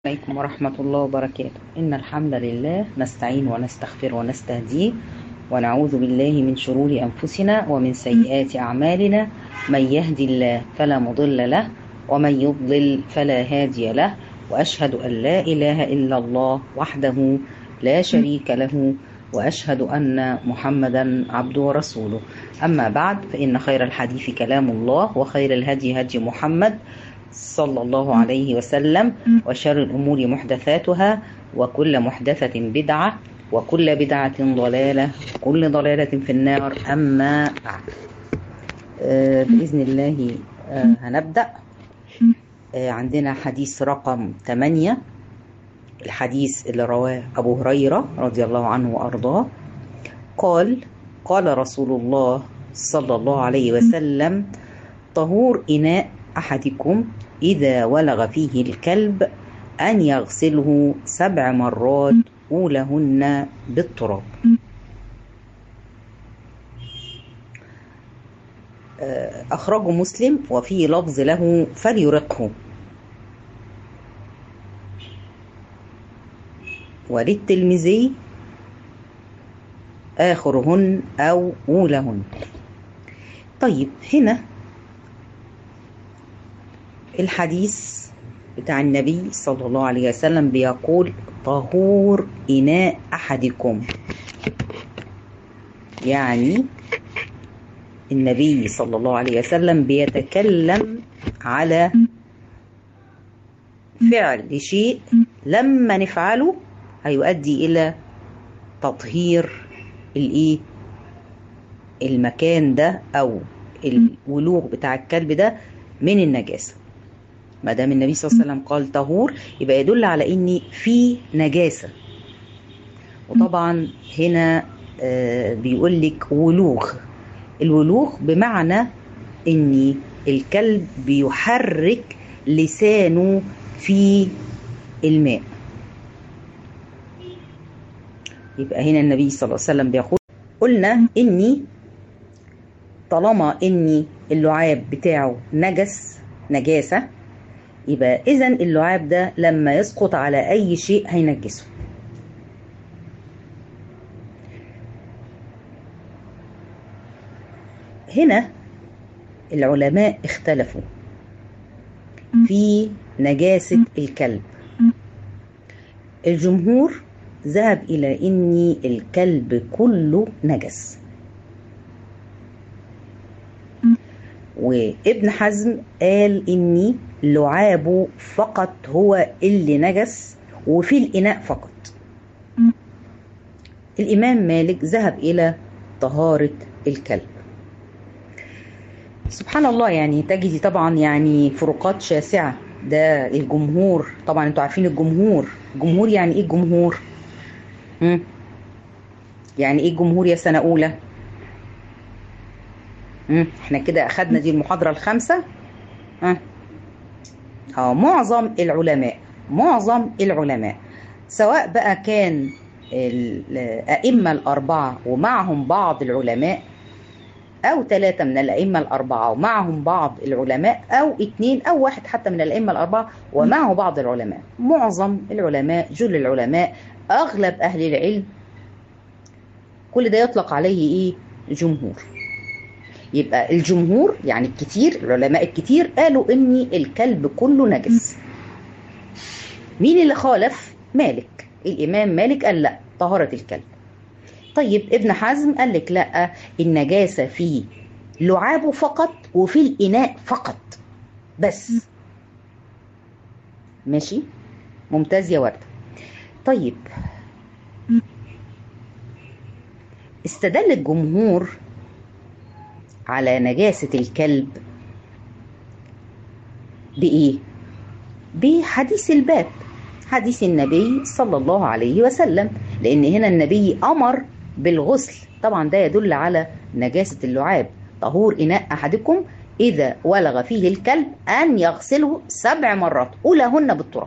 عليكم ورحمة الله وبركاته إن الحمد لله نستعين ونستغفر ونستهديه ونعوذ بالله من شرور أنفسنا ومن سيئات أعمالنا من يهدي الله فلا مضل له ومن يضلل فلا هادي له وأشهد أن لا إله إلا الله وحده لا شريك له وأشهد أن محمدا عبده ورسوله أما بعد فإن خير الحديث كلام الله وخير الهدي هدي محمد صلى الله عليه وسلم وشر الأمور محدثاتها وكل محدثة بدعة وكل بدعة ضلالة كل ضلالة في النار أما بعد آه بإذن الله آه هنبدأ آه عندنا حديث رقم 8 الحديث اللي رواه أبو هريرة رضي الله عنه وأرضاه قال قال رسول الله صلى الله عليه وسلم طهور إناء أحدكم إذا ولغ فيه الكلب أن يغسله سبع مرات أولهن بالتراب أخرجه مسلم وفي لفظ له فليرقه وللتلمذي آخرهن أو أولهن طيب هنا الحديث بتاع النبي صلى الله عليه وسلم بيقول طهور إناء أحدكم يعني النبي صلى الله عليه وسلم بيتكلم على فعل شيء لما نفعله هيؤدي إلى تطهير الايه المكان ده او الولوغ بتاع الكلب ده من النجاسه ما دام النبي صلى الله عليه وسلم قال طهور يبقى يدل على ان في نجاسه وطبعا هنا آه بيقول لك ولوغ الولوغ بمعنى ان الكلب بيحرك لسانه في الماء يبقى هنا النبي صلى الله عليه وسلم بيقول قلنا اني طالما اني اللعاب بتاعه نجس نجاسه يبقى اذا اللعاب ده لما يسقط على اي شيء هينجسه هنا العلماء اختلفوا في نجاسه الكلب الجمهور ذهب إلى إن الكلب كله نجس وابن حزم قال إن لعابه فقط هو اللي نجس وفي الإناء فقط الإمام مالك ذهب إلى طهارة الكلب سبحان الله يعني تجدي طبعا يعني فروقات شاسعة ده الجمهور طبعا انتوا عارفين الجمهور الجمهور يعني ايه الجمهور مم. يعني ايه الجمهور يا سنة أولى؟ مم. احنا كده أخدنا دي المحاضرة الخامسة ها اه معظم العلماء معظم العلماء سواء بقى كان الأئمة الأربعة ومعهم بعض العلماء أو ثلاثة من الأئمة الأربعة ومعهم بعض العلماء أو اثنين أو واحد حتى من الأئمة الأربعة ومعه بعض العلماء معظم العلماء جل العلماء أغلب أهل العلم كل ده يطلق عليه إيه جمهور يبقى الجمهور يعني الكتير العلماء الكتير قالوا إن الكلب كله نجس مين اللي خالف مالك الإمام مالك قال لا طهارة الكلب طيب ابن حزم قال لك لا النجاسة في لعابه فقط وفي الإناء فقط بس ماشي ممتاز يا وردة طيب استدل الجمهور على نجاسة الكلب بإيه؟ بحديث الباب حديث النبي صلى الله عليه وسلم لأن هنا النبي أمر بالغسل طبعا ده يدل على نجاسة اللعاب طهور إناء أحدكم إذا ولغ فيه الكلب أن يغسله سبع مرات أولهن بالتراب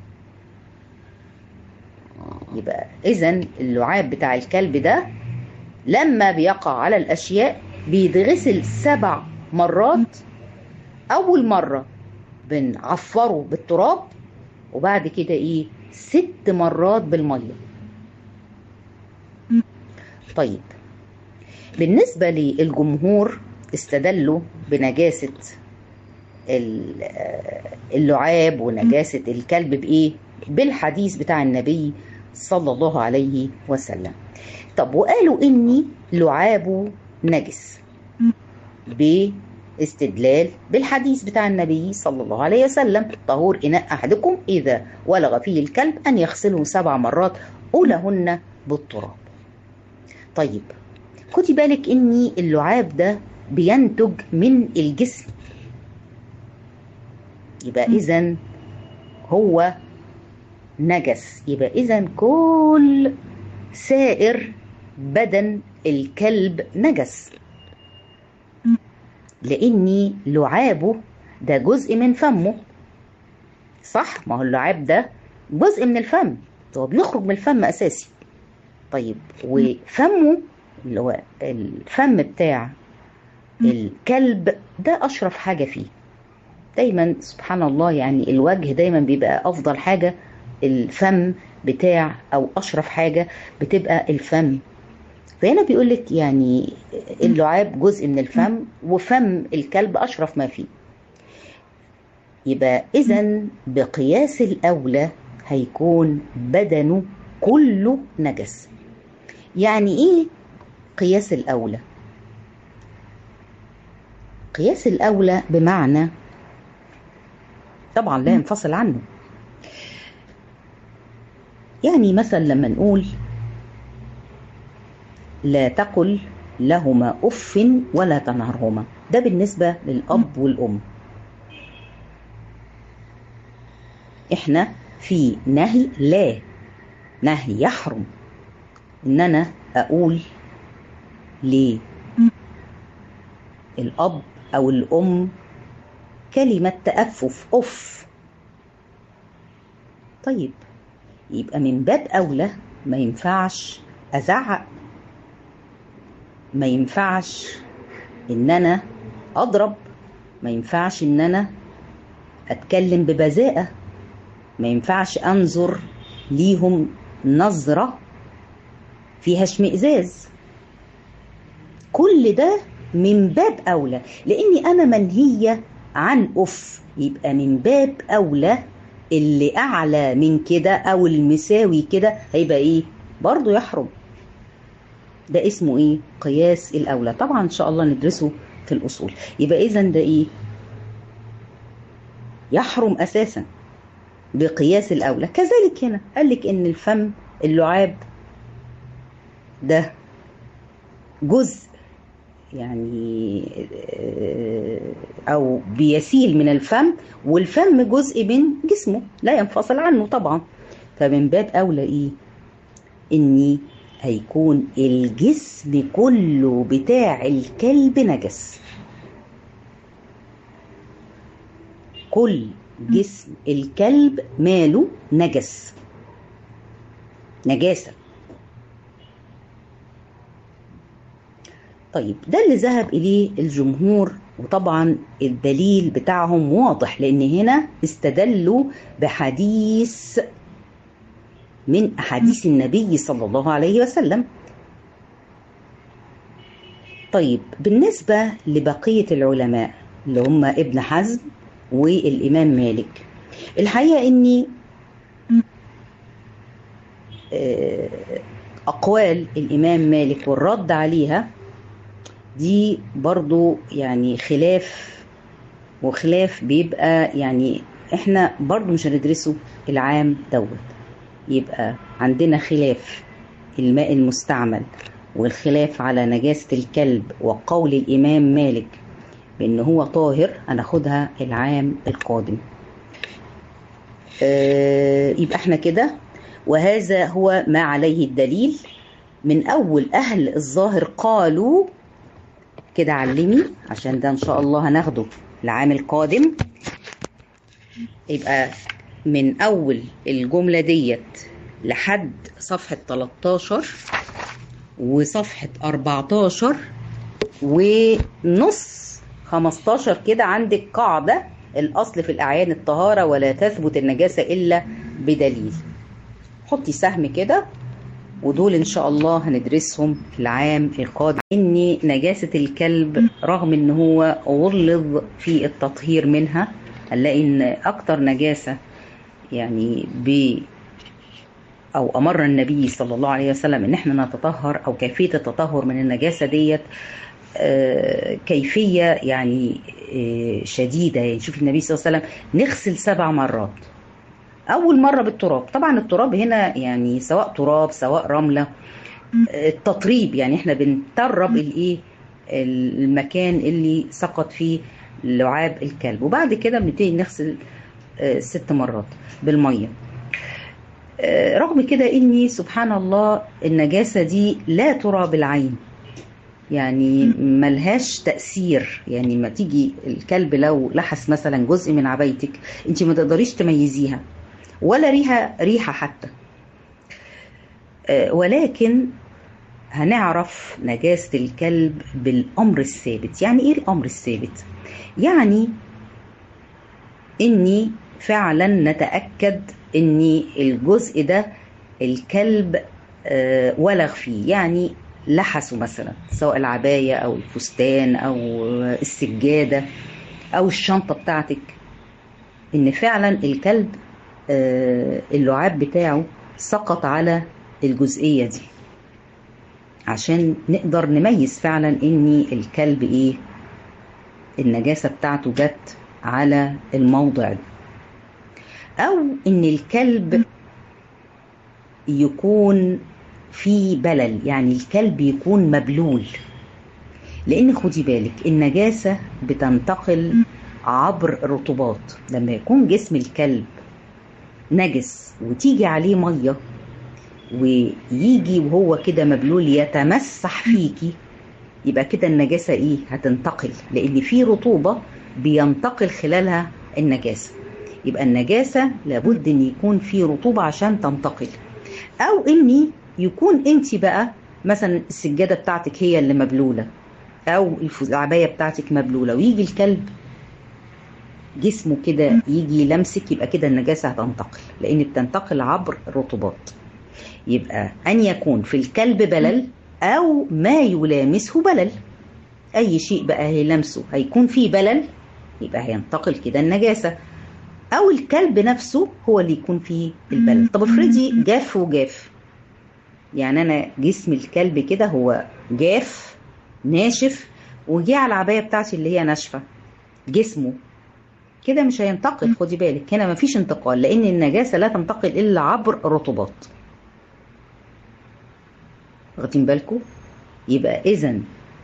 يبقى إذا اللعاب بتاع الكلب ده لما بيقع على الأشياء بيتغسل سبع مرات أول مرة بنعفره بالتراب وبعد كده ايه ست مرات بالميه طيب بالنسبة للجمهور استدلوا بنجاسة اللعاب ونجاسة الكلب بإيه؟ بالحديث بتاع النبي صلى الله عليه وسلم طب وقالوا إني لعابه نجس باستدلال بالحديث بتاع النبي صلى الله عليه وسلم طهور إناء أحدكم إذا ولغ فيه الكلب أن يغسله سبع مرات أولهن بالتراب طيب خدي بالك ان اللعاب ده بينتج من الجسم يبقى اذا هو نجس يبقى اذا كل سائر بدن الكلب نجس لاني لعابه ده جزء من فمه صح ما هو اللعاب ده جزء من الفم هو بيخرج من الفم اساسي طيب وفمه اللي هو الفم بتاع الكلب ده اشرف حاجه فيه دايما سبحان الله يعني الوجه دايما بيبقى افضل حاجه الفم بتاع او اشرف حاجه بتبقى الفم فهنا بيقول لك يعني اللعاب جزء من الفم وفم الكلب اشرف ما فيه يبقى اذا بقياس الاولى هيكون بدنه كله نجس يعني ايه قياس الاولى قياس الاولى بمعنى طبعا لا ينفصل عنه يعني مثلا لما نقول لا تقل لهما اف ولا تنهرهما ده بالنسبه للاب والام احنا في نهي لا نهي يحرم ان انا اقول ليه الاب او الام كلمه تأفف اف طيب يبقى من باب اولى ما ينفعش ازعق ما ينفعش ان انا اضرب ما ينفعش ان انا اتكلم ببذاءه ما ينفعش انظر ليهم نظره فيها اشمئزاز كل ده من باب اولى لاني انا منهيه عن اف يبقى من باب اولى اللي اعلى من كده او المساوي كده هيبقى ايه برضه يحرم ده اسمه ايه قياس الاولى طبعا ان شاء الله ندرسه في الاصول يبقى اذا ده ايه يحرم اساسا بقياس الاولى كذلك هنا قال لك ان الفم اللعاب ده جزء يعني او بيسيل من الفم والفم جزء من جسمه لا ينفصل عنه طبعا فمن باب اولى ايه اني هيكون الجسم كله بتاع الكلب نجس كل جسم الكلب ماله نجس نجاسه طيب ده اللي ذهب اليه الجمهور وطبعا الدليل بتاعهم واضح لان هنا استدلوا بحديث من احاديث النبي صلى الله عليه وسلم طيب بالنسبه لبقيه العلماء اللي هم ابن حزم والامام مالك الحقيقه اني اقوال الامام مالك والرد عليها دي برضو يعني خلاف وخلاف بيبقى يعني احنا برضو مش هندرسه العام دوت يبقى عندنا خلاف الماء المستعمل والخلاف على نجاسة الكلب وقول الإمام مالك بأن هو طاهر هناخدها العام القادم آه يبقى احنا كده وهذا هو ما عليه الدليل من أول أهل الظاهر قالوا كده علمي عشان ده ان شاء الله هناخده العام القادم يبقى من اول الجمله ديت لحد صفحه 13 وصفحه 14 ونص 15 كده عندك قاعده الأصل في الأعيان الطهارة ولا تثبت النجاسة إلا بدليل حطي سهم كده ودول إن شاء الله هندرسهم في العام القادم إن نجاسة الكلب رغم إن هو غلظ في التطهير منها هنلاقي إن أكتر نجاسة يعني ب أو أمر النبي صلى الله عليه وسلم إن إحنا نتطهر أو كيفية التطهر من النجاسة ديت كيفية يعني شديدة يعني شوف النبي صلى الله عليه وسلم نغسل سبع مرات أول مرة بالتراب طبعا التراب هنا يعني سواء تراب سواء رملة التطريب يعني احنا بنطرب الايه المكان اللي سقط فيه لعاب الكلب وبعد كده بنبتدي نغسل ست مرات بالميه رغم كده اني سبحان الله النجاسه دي لا ترى بالعين يعني ملهاش تأثير يعني ما تيجي الكلب لو لحس مثلا جزء من عبايتك انت ما تقدريش تميزيها ولا ريحة ريحة حتى ولكن هنعرف نجاسة الكلب بالأمر الثابت يعني ايه الأمر الثابت يعني اني فعلا نتأكد ان الجزء ده الكلب ولغ فيه يعني لحسوا مثلا سواء العباية أو الفستان أو السجادة أو الشنطة بتاعتك إن فعلا الكلب اللعاب بتاعه سقط على الجزئية دي عشان نقدر نميز فعلا إن الكلب إيه النجاسة بتاعته جت على الموضع ده أو إن الكلب يكون في بلل يعني الكلب يكون مبلول لان خدي بالك النجاسه بتنتقل عبر الرطوبات لما يكون جسم الكلب نجس وتيجي عليه ميه ويجي وهو كده مبلول يتمسح فيكي يبقى كده النجاسه ايه هتنتقل لان في رطوبه بينتقل خلالها النجاسه يبقى النجاسه لابد ان يكون في رطوبه عشان تنتقل او اني يكون انت بقى مثلا السجاده بتاعتك هي اللي مبلوله او العبايه بتاعتك مبلوله ويجي الكلب جسمه كده يجي يلمسك يبقى كده النجاسه هتنتقل لان بتنتقل عبر الرطوبات يبقى ان يكون في الكلب بلل او ما يلامسه بلل اي شيء بقى هيلمسه هيكون فيه بلل يبقى هينتقل كده النجاسه او الكلب نفسه هو اللي يكون فيه البلل طب افرضي جاف وجاف يعني انا جسم الكلب كده هو جاف ناشف وجي على العبايه بتاعتي اللي هي ناشفه جسمه كده مش هينتقل خدي بالك هنا مفيش انتقال لان النجاسه لا تنتقل الا عبر الرطوبات واخدين بالكم يبقى اذا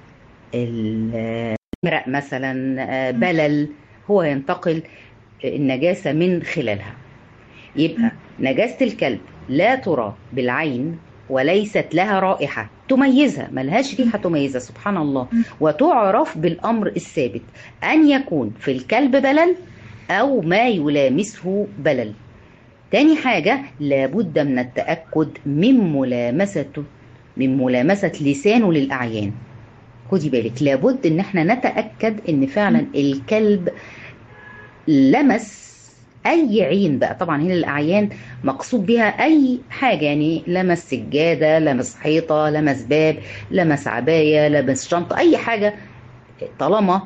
المرق مثلا بلل هو ينتقل النجاسه من خلالها يبقى نجاسه الكلب لا ترى بالعين وليست لها رائحة تميزها ملهاش ريحة تميزها سبحان الله وتعرف بالأمر الثابت أن يكون في الكلب بلل أو ما يلامسه بلل تاني حاجة لابد من التأكد من ملامسته من ملامسة لسانه للأعيان خدي بالك لابد ان احنا نتأكد ان فعلا الكلب لمس اي عين بقى طبعا هنا الاعيان مقصود بها اي حاجه يعني لمس سجاده لمس حيطه لمس باب لمس عبايه لمس شنطه اي حاجه طالما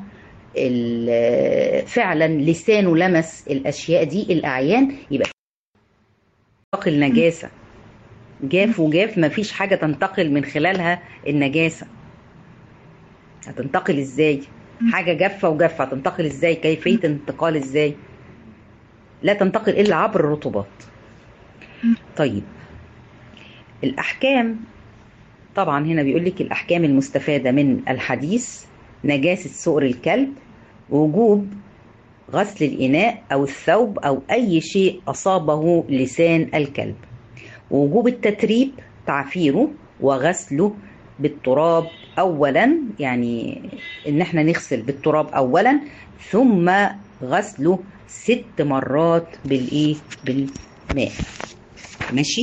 فعلا لسانه لمس الاشياء دي الاعيان يبقى تنتقل نجاسه جاف وجاف مفيش حاجه تنتقل من خلالها النجاسه هتنتقل ازاي حاجه جافه وجافه هتنتقل ازاي كيفيه انتقال ازاي لا تنتقل الا عبر الرطوبات طيب الاحكام طبعا هنا بيقول لك الاحكام المستفاده من الحديث نجاسه سؤر الكلب وجوب غسل الاناء او الثوب او اي شيء اصابه لسان الكلب وجوب التتريب تعفيره وغسله بالتراب اولا يعني ان احنا نغسل بالتراب اولا ثم غسله ست مرات بالايه بالماء ماشي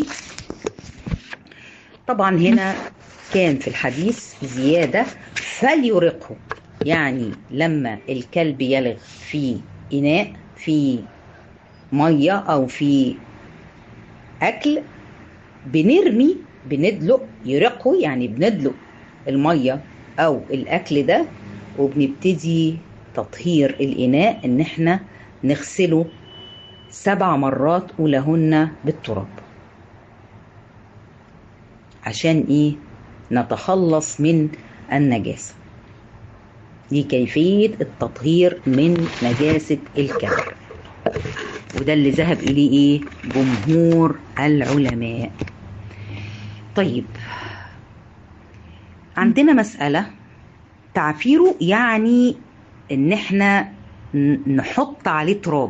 طبعا هنا كان في الحديث زياده فليرقه يعني لما الكلب يلغ في إناء فيه مية أو فيه أكل بنرمي بندلق يرقه يعني بندلق المية أو الأكل ده وبنبتدي تطهير الإناء إن إحنا نغسله سبع مرات أولهن بالتراب عشان إيه نتخلص من النجاسة دي كيفية التطهير من نجاسة الكلب وده اللي ذهب إليه إيه جمهور العلماء طيب عندنا مسألة تعفيره يعني إن إحنا نحط عليه تراب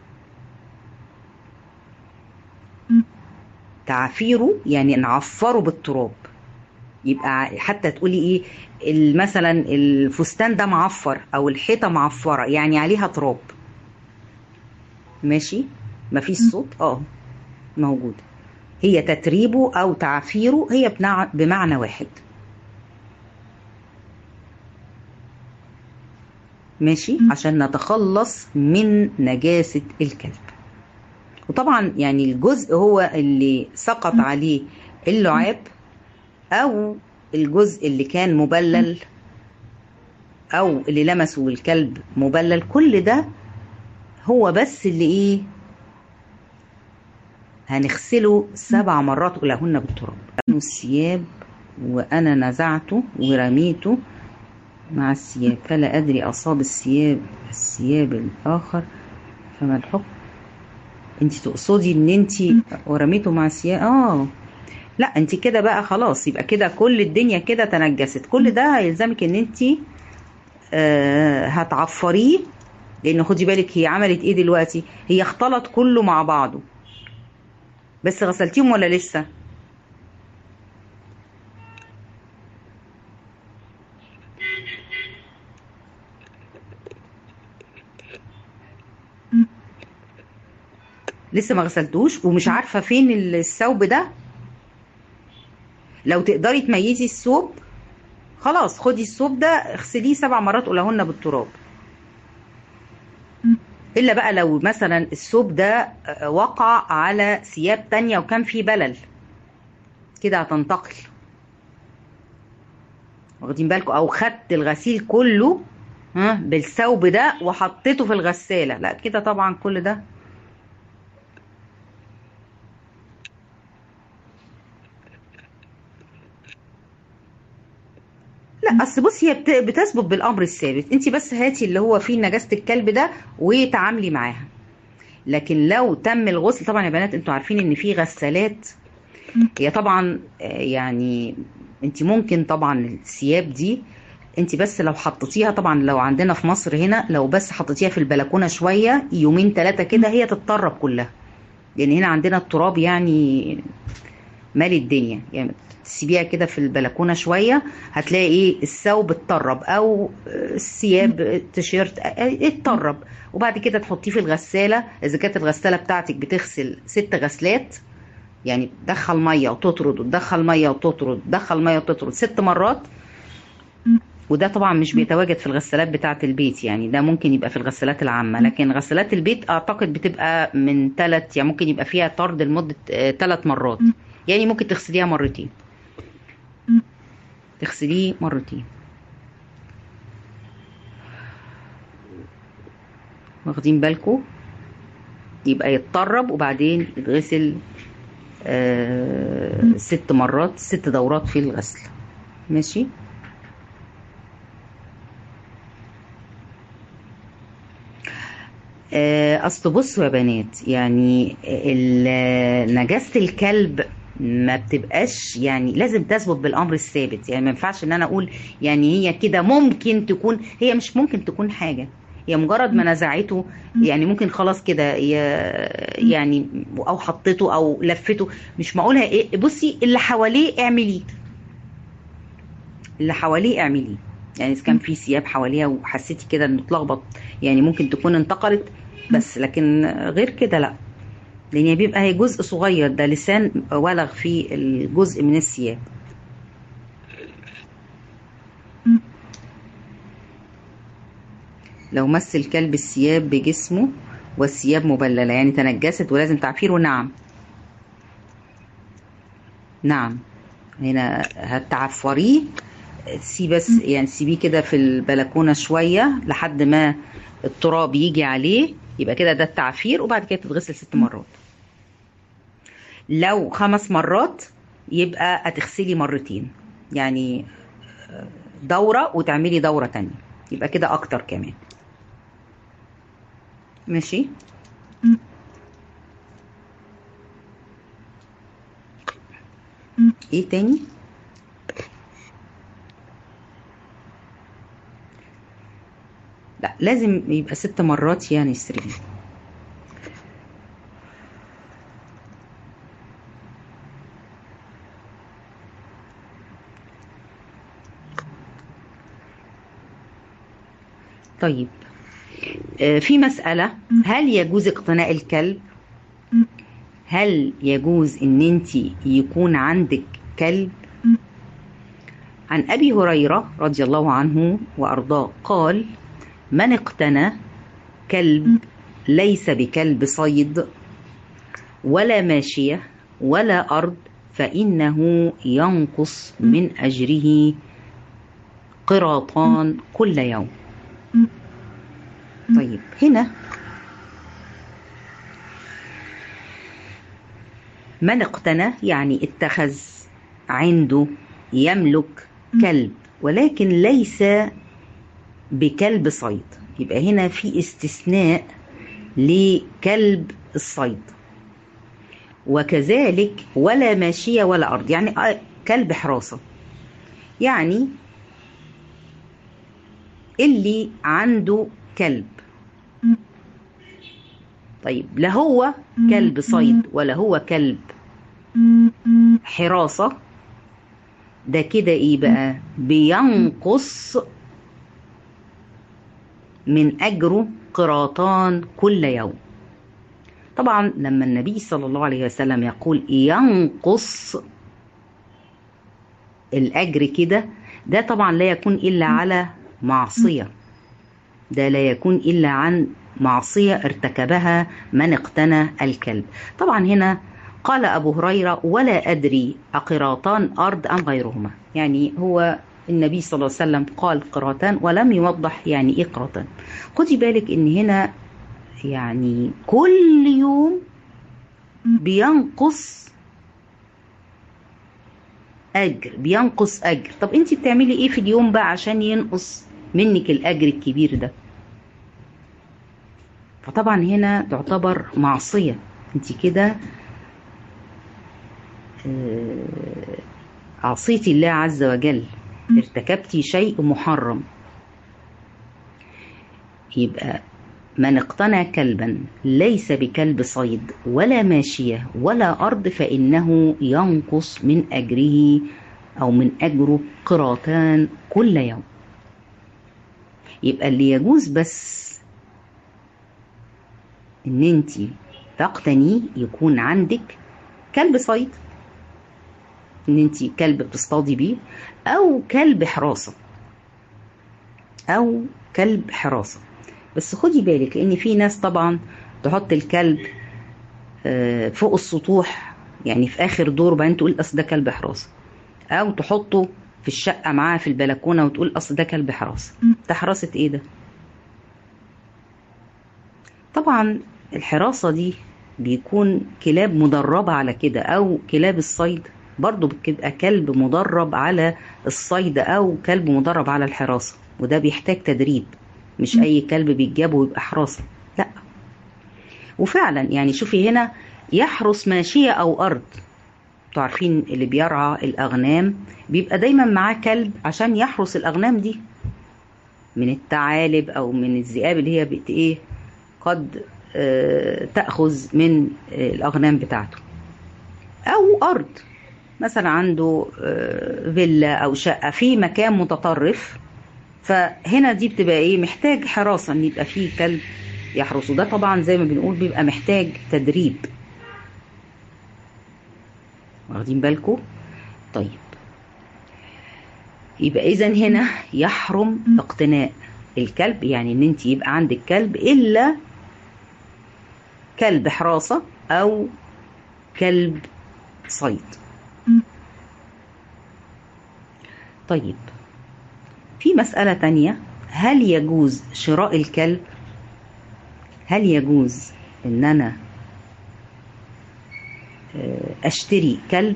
تعفيره يعني نعفره بالتراب يبقى حتى تقولي ايه مثلا الفستان ده معفر او الحيطه معفره يعني عليها تراب ماشي مفيش صوت اه موجود هي تتريبه او تعفيره هي بمعنى واحد ماشي عشان نتخلص من نجاسه الكلب وطبعا يعني الجزء هو اللي سقط عليه اللعاب او الجزء اللي كان مبلل او اللي لمسه الكلب مبلل كل ده هو بس اللي ايه هنغسله سبع مرات أولهن بالتراب الثياب وأنا نزعته ورميته مع الثياب فلا أدري أصاب الثياب الثياب الآخر فما الحكم انت تقصدي ان انت ورميته مع الثياب اه لا انت كده بقى خلاص يبقى كده كل الدنيا كده تنجست كل ده هيلزمك ان انت آه هتعفريه لان خدي بالك هي عملت ايه دلوقتي هي اختلط كله مع بعضه بس غسلتيهم ولا لسه لسه ما غسلتوش ومش عارفه فين الثوب ده لو تقدري تميزي الثوب خلاص خدي الثوب ده اغسليه سبع مرات قولهن بالتراب الا بقى لو مثلا الثوب ده وقع على ثياب تانية وكان فيه بلل كده هتنتقل واخدين بالكم او خدت الغسيل كله ها بالثوب ده وحطيته في الغساله لا كده طبعا كل ده لا اصل بصي هي بتثبت بالامر الثابت انت بس هاتي اللي هو فيه نجاسه الكلب ده وتعاملي معاها لكن لو تم الغسل طبعا يا بنات انتوا عارفين ان في غسالات هي طبعا يعني انت ممكن طبعا الثياب دي انت بس لو حطيتيها طبعا لو عندنا في مصر هنا لو بس حطيتيها في البلكونه شويه يومين ثلاثه كده هي تتطرب كلها لان هنا عندنا التراب يعني مالي الدنيا يعني تسيبيها كده في البلكونه شويه هتلاقي ايه الثوب اتطرب او الثياب التيشيرت اتطرب وبعد كده تحطيه في الغساله اذا كانت الغساله بتاعتك بتغسل ست غسلات يعني تدخل ميه وتطرد وتدخل ميه وتطرد تدخل ميه وتطرد ست مرات وده طبعا مش بيتواجد في الغسالات بتاعه البيت يعني ده ممكن يبقى في الغسالات العامه لكن غسالات البيت اعتقد بتبقى من ثلاث يعني ممكن يبقى فيها طرد لمده ثلاث مرات يعني ممكن تغسليها مرتين تغسليه مرتين واخدين بالكم يبقى يتطرب وبعدين يتغسل آه ست مرات ست دورات في الغسل ماشي آه اصل بصوا يا بنات يعني نجاسه الكلب ما بتبقاش يعني لازم تثبت بالامر الثابت يعني ما ينفعش ان انا اقول يعني هي كده ممكن تكون هي مش ممكن تكون حاجه هي مجرد ما نزعته يعني ممكن خلاص كده يعني او حطيته او لفته مش معقولها ايه بصي اللي حواليه اعمليه اللي حواليه اعمليه يعني اذا كان في ثياب حواليها وحسيتي كده انه اتلخبط يعني ممكن تكون انتقلت بس لكن غير كده لا لان بيبقى هي جزء صغير ده لسان ولغ في الجزء من الثياب لو مس الكلب الثياب بجسمه والثياب مبللة يعني تنجست ولازم تعفيره نعم نعم هنا هتعفريه سي بس يعني سيبيه كده في البلكونة شوية لحد ما التراب يجي عليه يبقى كده ده التعفير وبعد كده تتغسل ست مرات لو خمس مرات يبقى هتغسلي مرتين يعني دورة وتعملي دورة تانية يبقى كده أكتر كمان ماشي ايه تاني لا لازم يبقى ست مرات يعني يستريبي طيب آه، في مسألة هل يجوز اقتناء الكلب هل يجوز ان انت يكون عندك كلب عن ابي هريرة رضي الله عنه وارضاه قال من اقتنى كلب ليس بكلب صيد ولا ماشية ولا أرض فإنه ينقص من أجره قراطان كل يوم طيب هنا من اقتنى يعني اتخذ عنده يملك كلب ولكن ليس بكلب صيد يبقى هنا في استثناء لكلب الصيد وكذلك ولا ماشية ولا أرض يعني كلب حراسة يعني اللي عنده كلب طيب لا هو كلب صيد ولا هو كلب حراسة ده كده ايه بقى بينقص من أجره قراطان كل يوم طبعا لما النبي صلى الله عليه وسلم يقول ينقص الأجر كده ده طبعا لا يكون إلا على معصية ده لا يكون إلا عن معصية ارتكبها من اقتنى الكلب طبعا هنا قال أبو هريرة ولا أدري أقراطان أرض أم غيرهما يعني هو النبي صلى الله عليه وسلم قال قراطان ولم يوضح يعني ايه قراطان خدي بالك ان هنا يعني كل يوم بينقص اجر بينقص اجر طب انت بتعملي ايه في اليوم بقى عشان ينقص منك الاجر الكبير ده فطبعا هنا تعتبر معصيه انت كده عصيتي الله عز وجل ارتكبتي شيء محرم يبقى من اقتنى كلبا ليس بكلب صيد ولا ماشية ولا أرض فإنه ينقص من أجره أو من أجره قراطان كل يوم يبقى اللي يجوز بس ان انت تقتني يكون عندك كلب صيد ان انت كلب بتصطادي بيه او كلب حراسه او كلب حراسه بس خدي بالك لان في ناس طبعا تحط الكلب فوق السطوح يعني في اخر دور وبعدين تقول اصل ده كلب حراسه او تحطه في الشقه معاه في البلكونه وتقول اصل ده كلب حراسه ده حراسه ايه ده طبعا الحراسه دي بيكون كلاب مدربه على كده او كلاب الصيد برضه بتبقى كلب مدرب على الصيد او كلب مدرب على الحراسه وده بيحتاج تدريب مش اي كلب بيتجاب ويبقى حراسه لا وفعلا يعني شوفي هنا يحرس ماشيه او ارض انتوا عارفين اللي بيرعى الاغنام بيبقى دايما معاه كلب عشان يحرس الاغنام دي من الثعالب او من الذئاب اللي هي بت ايه قد آه تاخذ من آه الاغنام بتاعته او ارض مثلا عنده فيلا او شقه في مكان متطرف فهنا دي بتبقى ايه محتاج حراسه ان يبقى فيه كلب يحرسه ده طبعا زي ما بنقول بيبقى محتاج تدريب واخدين بالكم طيب يبقى اذا هنا يحرم اقتناء الكلب يعني ان انت يبقى عندك كلب الا كلب حراسة او كلب صيد طيب في مسألة تانية هل يجوز شراء الكلب هل يجوز ان انا اشتري كلب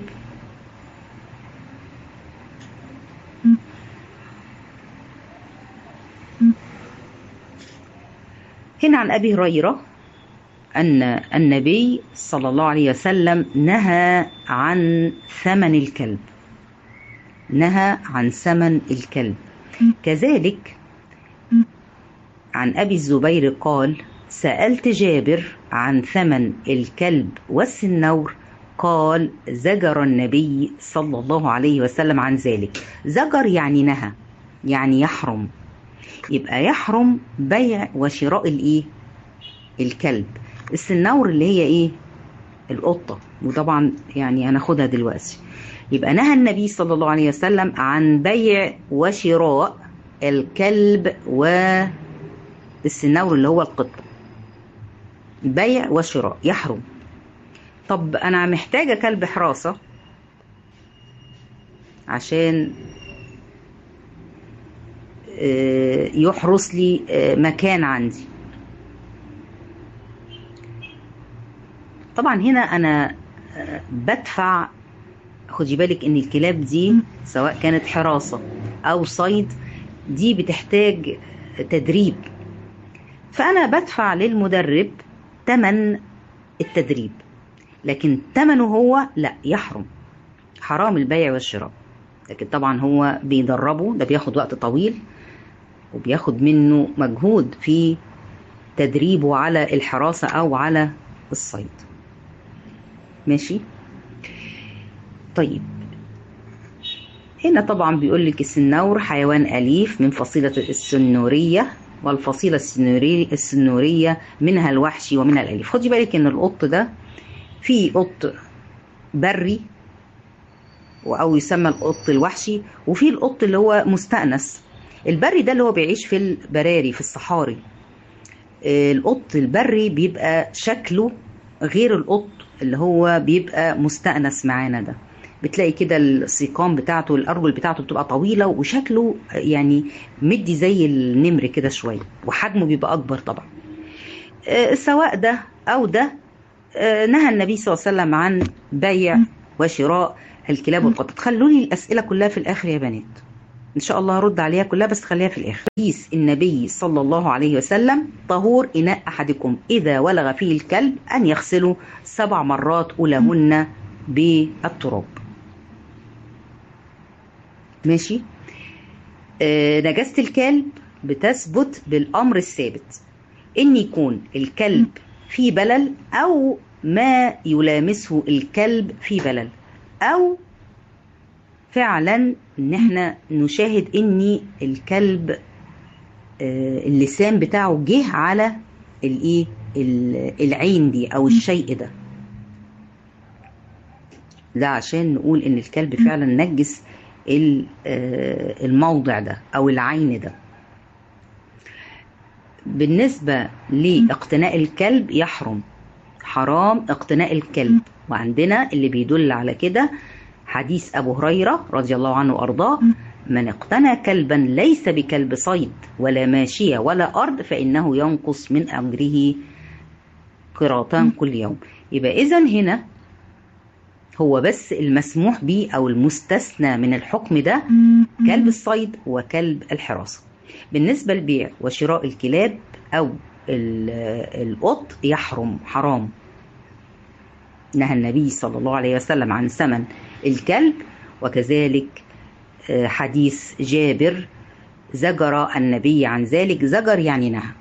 هنا عن ابي هريره ان النبي صلى الله عليه وسلم نهى عن ثمن الكلب نهى عن ثمن الكلب كذلك عن ابي الزبير قال سالت جابر عن ثمن الكلب والسنور قال زجر النبي صلى الله عليه وسلم عن ذلك زجر يعني نهى يعني يحرم يبقى يحرم بيع وشراء الايه الكلب السنور اللي هي ايه القطة وطبعا يعني هناخدها دلوقتي يبقى نهى النبي صلى الله عليه وسلم عن بيع وشراء الكلب والسنور اللي هو القطة بيع وشراء يحرم طب انا محتاجة كلب حراسة عشان يحرس لي مكان عندي طبعا هنا انا بدفع خدي بالك ان الكلاب دي سواء كانت حراسة او صيد دي بتحتاج تدريب فانا بدفع للمدرب تمن التدريب لكن ثمنه هو لا يحرم حرام البيع والشراء لكن طبعا هو بيدربه ده بياخد وقت طويل وبياخد منه مجهود في تدريبه على الحراسة أو على الصيد ماشي طيب هنا طبعا بيقول لك السنور حيوان أليف من فصيلة السنورية والفصيلة السنورية, السنورية منها الوحشي ومنها الأليف خدي بالك إن القط ده في قط بري أو يسمى القط الوحشي وفي القط اللي هو مستأنس البري ده اللي هو بيعيش في البراري في الصحاري القط البري بيبقى شكله غير القط اللي هو بيبقى مستأنس معانا ده بتلاقي كده السيقان بتاعته الارجل بتاعته بتبقى طويله وشكله يعني مدي زي النمر كده شويه وحجمه بيبقى اكبر طبعا سواء ده او ده نهى النبي صلى الله عليه وسلم عن بيع وشراء الكلاب والقطط خلوا لي الاسئله كلها في الاخر يا بنات ان شاء الله هرد عليها كلها بس خليها في الاخر حديث النبي صلى الله عليه وسلم طهور اناء احدكم اذا ولغ فيه الكلب ان يغسله سبع مرات اولهن بالتراب ماشي آه نجاسه الكلب بتثبت بالامر الثابت ان يكون الكلب في بلل او ما يلامسه الكلب في بلل او فعلا ان احنا نشاهد ان الكلب اللسان بتاعه جه على الايه العين دي او الشيء ده ده عشان نقول ان الكلب فعلا نجس الموضع ده او العين ده بالنسبة لاقتناء الكلب يحرم حرام اقتناء الكلب وعندنا اللي بيدل على كده حديث أبو هريرة رضي الله عنه وأرضاه من اقتنى كلبا ليس بكلب صيد ولا ماشية ولا أرض فإنه ينقص من أمره قراطان كل يوم يبقى إذا هنا هو بس المسموح به أو المستثنى من الحكم ده كلب الصيد وكلب الحراسة بالنسبة لبيع وشراء الكلاب أو القط يحرم حرام نهى النبي صلى الله عليه وسلم عن ثمن الكلب وكذلك حديث جابر زجر النبي عن ذلك زجر يعني نهى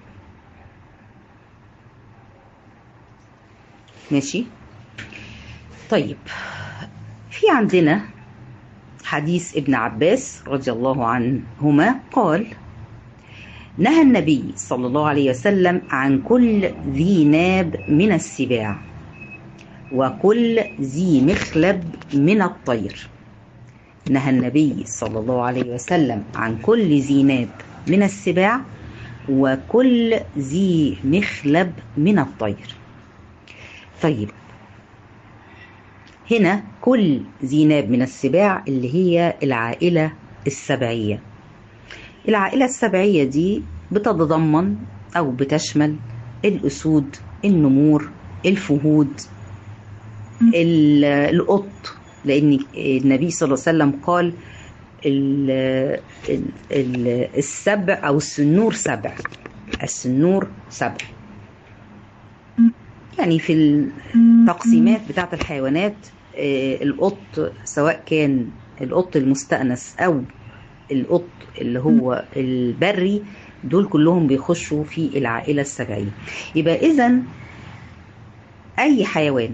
ماشي طيب في عندنا حديث ابن عباس رضي الله عنهما قال نهى النبي صلى الله عليه وسلم عن كل ذي ناب من السباع وكل ذي مخلب من الطير نهى النبي صلى الله عليه وسلم عن كل ذي ناب من السباع وكل ذي مخلب من الطير طيب هنا كل ذي ناب من السباع اللي هي العائلة السبعية العائلة السبعية دي بتتضمن أو بتشمل الأسود النمور الفهود القط لأن النبي صلى الله عليه وسلم قال السبع أو السنور سبع السنور سبع يعني في التقسيمات بتاعة الحيوانات القط سواء كان القط المستأنس أو القط اللي هو البري دول كلهم بيخشوا في العائلة السبعية يبقى إذا أي حيوان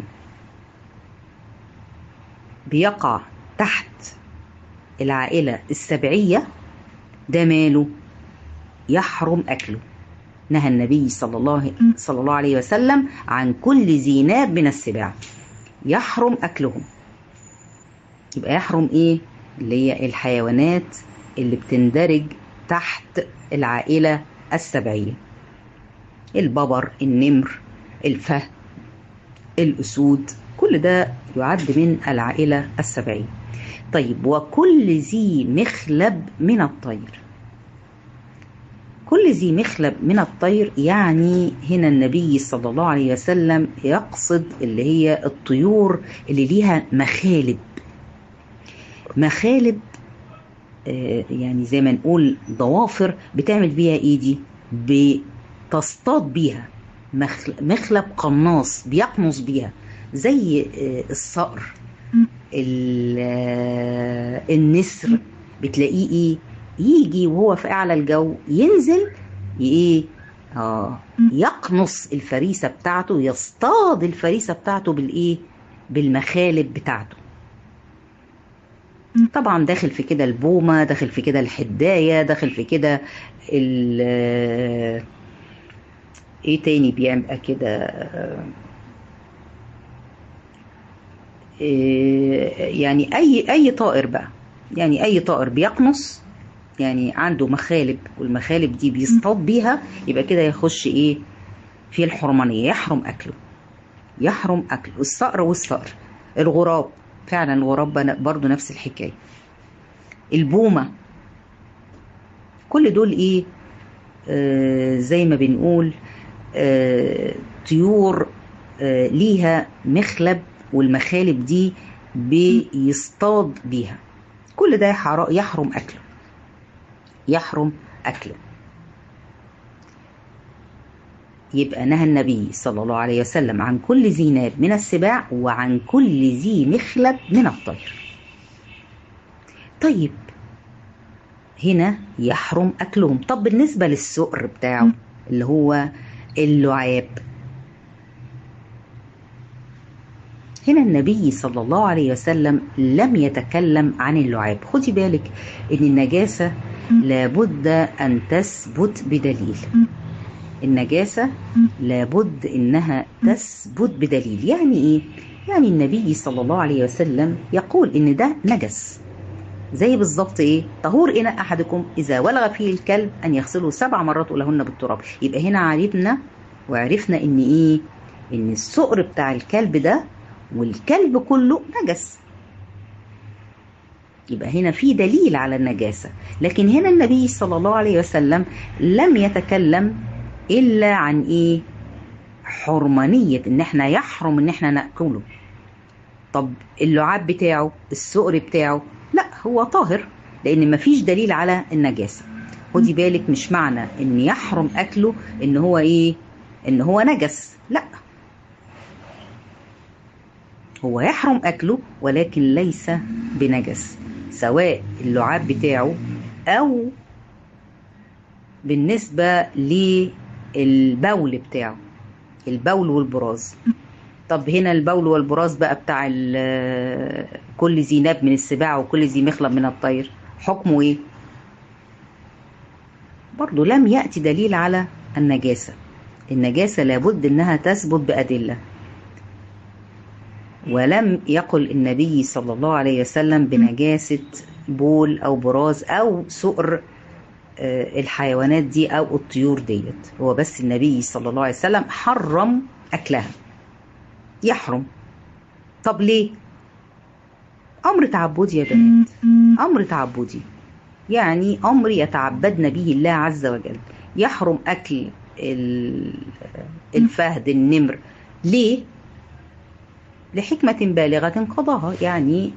بيقع تحت العائلة السبعية ده ماله يحرم أكله نهى النبي صلى الله صلى الله عليه وسلم عن كل ذي ناب من السباع يحرم أكلهم يبقى يحرم إيه اللي هي الحيوانات اللي بتندرج تحت العائلة السبعية الببر النمر الفهد الأسود كل ده يعد من العائلة السبعية طيب وكل ذي مخلب من الطير كل ذي مخلب من الطير يعني هنا النبي صلى الله عليه وسلم يقصد اللي هي الطيور اللي ليها مخالب مخالب يعني زي ما نقول ضوافر بتعمل بيها ايه دي بتصطاد بيها مخلب قناص بيقنص بيها زي الصقر النسر بتلاقيه ايه يجي وهو في اعلى الجو ينزل ايه اه يقنص الفريسه بتاعته يصطاد الفريسه بتاعته بالايه بالمخالب بتاعته طبعا داخل في كده البومه داخل في كده الحدايه داخل في كده ال ايه تاني بيبقى كده إيه يعني اي اي طائر بقى يعني اي طائر بيقنص يعني عنده مخالب والمخالب دي بيصطاد بيها يبقى كده يخش ايه في الحرمانيه يحرم اكله يحرم اكله الصقر والصقر الغراب فعلا الغراب برضو نفس الحكايه البومه كل دول ايه آه زي ما بنقول آه طيور آه ليها مخلب والمخالب دي بيصطاد بيها كل ده يحرم اكله يحرم اكله يبقى نهى النبي صلى الله عليه وسلم عن كل ذي ناب من السباع وعن كل ذي مخلب من الطير طيب هنا يحرم اكلهم طب بالنسبه للسؤر بتاعه اللي هو اللعاب هنا النبي صلى الله عليه وسلم لم يتكلم عن اللعاب خدي بالك ان النجاسه لابد ان تثبت بدليل النجاسه لابد انها تثبت بدليل يعني ايه يعني النبي صلى الله عليه وسلم يقول ان ده نجس زي بالظبط ايه طهور اناء احدكم اذا ولغ فيه الكلب ان يغسله سبع مرات ولهن بالتراب يبقى هنا عرفنا وعرفنا ان ايه ان السؤر بتاع الكلب ده والكلب كله نجس يبقى هنا في دليل على النجاسة لكن هنا النبي صلى الله عليه وسلم لم يتكلم إلا عن إيه حرمانية إن إحنا يحرم إن إحنا نأكله طب اللعاب بتاعه السؤر بتاعه لا هو طاهر لأن مفيش دليل على النجاسة خدي بالك مش معنى إن يحرم أكله إن هو إيه إن هو نجس لا هو يحرم أكله ولكن ليس بنجس سواء اللعاب بتاعه أو بالنسبة للبول بتاعه البول والبراز طب هنا البول والبراز بقى بتاع كل ذي ناب من السباع وكل ذي مخلب من الطير حكمه ايه برضو لم يأتي دليل على النجاسة النجاسة لابد انها تثبت بأدلة ولم يقل النبي صلى الله عليه وسلم بنجاسة بول أو براز أو سؤر آه، الحيوانات دي او الطيور ديت هو بس النبي صلى الله عليه وسلم حرم اكلها يحرم طب ليه امر تعبدي يا بنات امر تعبدي يعني امر يتعبدن به الله عز وجل يحرم اكل ال- الفهد النمر ليه لحكمة بالغة قضاها يعني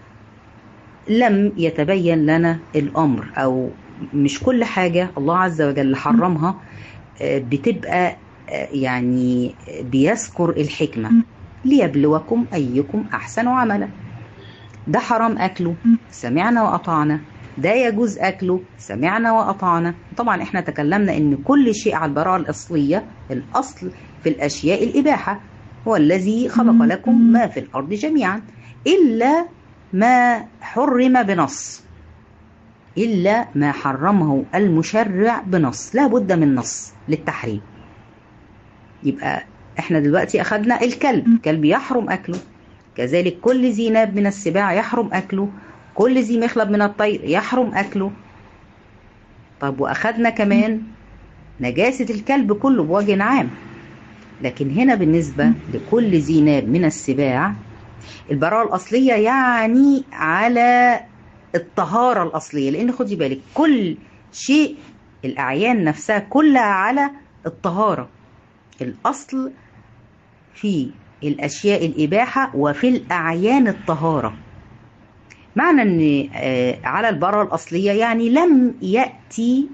لم يتبين لنا الأمر أو مش كل حاجة الله عز وجل حرمها آه، بتبقى آه، يعني بيذكر الحكمة ليبلوكم أيكم أحسن عملا ده حرام أكله سمعنا وأطعنا ده يجوز أكله سمعنا وأطعنا طبعا احنا تكلمنا ان كل شيء على البراءة الأصلية الأصل في الأشياء الإباحة هو الذي خلق لكم ما في الأرض جميعا إلا ما حرم بنص إلا ما حرمه المشرع بنص لا بد من نص للتحريم يبقى احنا دلوقتي أخذنا الكلب الكلب يحرم أكله كذلك كل ذي ناب من السباع يحرم أكله كل ذي مخلب من الطير يحرم أكله طب وأخذنا كمان نجاسة الكلب كله بوجه عام لكن هنا بالنسبة لكل ذي ناب من السباع البراءة الأصلية يعني على الطهارة الأصلية لأن خدي بالك كل شيء الأعيان نفسها كلها على الطهارة الأصل في الأشياء الإباحة وفي الأعيان الطهارة معنى أن آه، على البراءة الأصلية يعني لم يأتي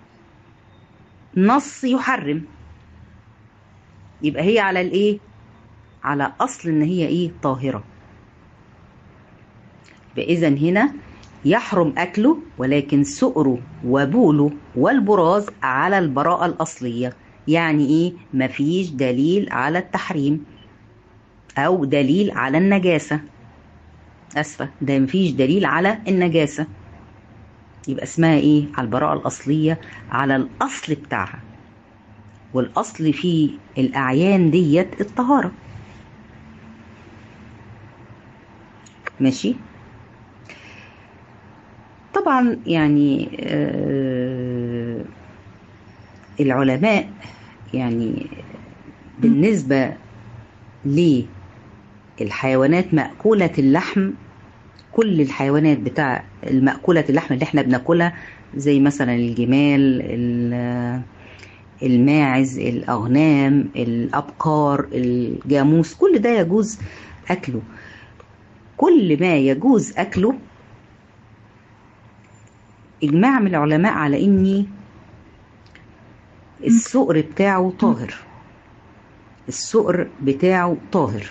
نص يحرم يبقى هي على الإيه؟ على أصل إن هي إيه؟ طاهرة فإذا هنا يحرم أكله ولكن سؤره وبوله والبراز على البراءة الأصلية يعني إيه؟ مفيش دليل على التحريم أو دليل على النجاسة أسفة ده مفيش دليل على النجاسة يبقى اسمها إيه؟ على البراءة الأصلية على الأصل بتاعها والأصل في الأعيان ديت الطهارة ماشي طبعا يعني آه، العلماء يعني بالنسبة للحيوانات مأكولة اللحم كل الحيوانات بتاع المأكولة اللحم اللي احنا بناكلها زي مثلا الجمال ال- الماعز الأغنام الأبقار الجاموس كل ده يجوز أكله كل ما يجوز أكله إجماع من العلماء على إن السؤر بتاعه طاهر السؤر بتاعه طاهر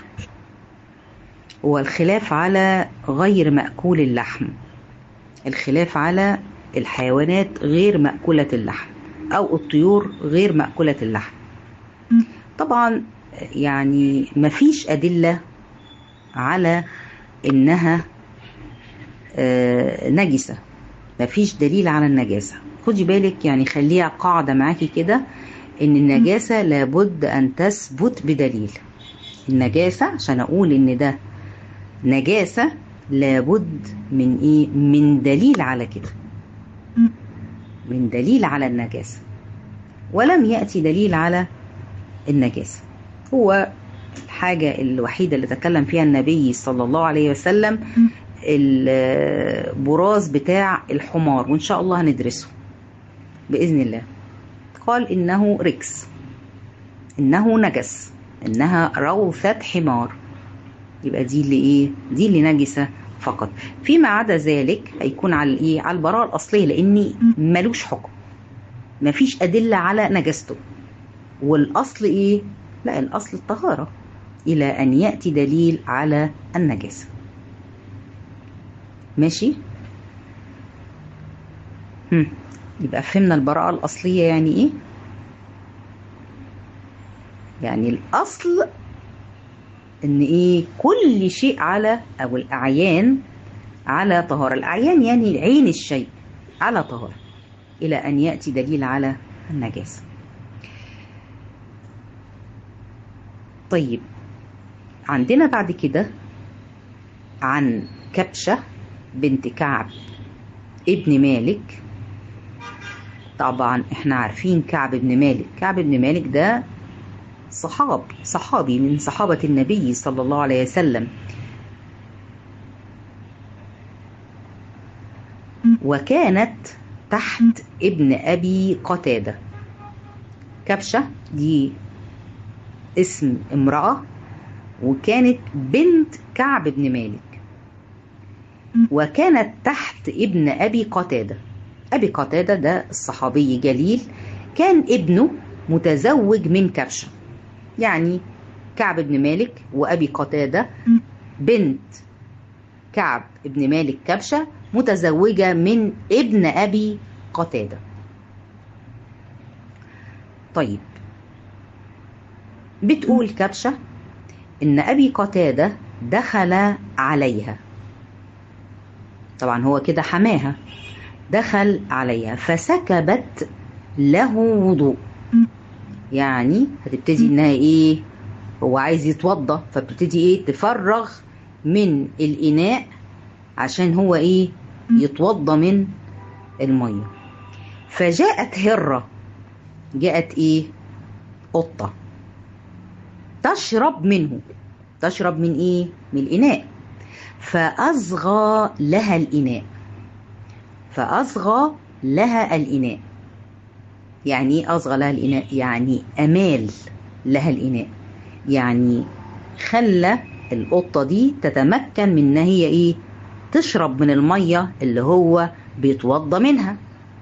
والخلاف على غير مأكول اللحم الخلاف على الحيوانات غير مأكولة اللحم أو الطيور غير مأكولة اللحم طبعا يعني مفيش أدلة على إنها آه، نجسة مفيش دليل على النجاسة خدي بالك يعني خليها قاعدة معاكي كده إن النجاسة لابد أن تثبت بدليل النجاسة عشان أقول إن ده نجاسة لابد من إيه من دليل على كده من دليل على النجاسة ولم يأتي دليل على النجاسة هو الحاجة الوحيدة اللي تكلم فيها النبي صلى الله عليه وسلم البراز بتاع الحمار وإن شاء الله هندرسه بإذن الله قال إنه ركس إنه نجس إنها روثة حمار يبقى دي اللي إيه دي اللي نجسة فقط فيما عدا ذلك هيكون على الإيه على البراءة الأصلية لأن ملوش حكم مفيش أدلة على نجاسته والأصل إيه لا الأصل الطهارة إلى أن يأتي دليل على النجاسة ماشي هم. يبقى فهمنا البراءة الأصلية يعني إيه يعني الأصل إن إيه كل شيء على أو الأعيان على طهارة الأعيان يعني عين الشيء على طهارة إلى أن يأتي دليل على النجاسة طيب عندنا بعد كده عن كبشة بنت كعب ابن مالك طبعا احنا عارفين كعب بن مالك كعب بن مالك ده صحاب صحابي من صحابة النبي صلى الله عليه وسلم وكانت تحت ابن أبي قتادة كبشة دي اسم امرأة وكانت بنت كعب بن مالك وكانت تحت ابن أبي قتادة أبي قتادة ده الصحابي جليل كان ابنه متزوج من كبشة يعني كعب بن مالك وأبي قتادة بنت كعب بن مالك كبشة متزوجة من ابن أبي قتادة طيب بتقول كبشة إن أبي قتادة دخل عليها طبعا هو كده حماها دخل عليها فسكبت له وضوء يعني هتبتدي انها ايه هو عايز يتوضى فبتبتدي ايه تفرغ من الاناء عشان هو ايه يتوضى من الميه فجاءت هره جاءت ايه قطه تشرب منه تشرب من ايه من الاناء فاصغى لها الاناء فاصغى لها الاناء يعني ايه اصغى لها الاناء يعني امال لها الاناء يعني خلى القطه دي تتمكن من ان هي ايه تشرب من الميه اللي هو بيتوضى منها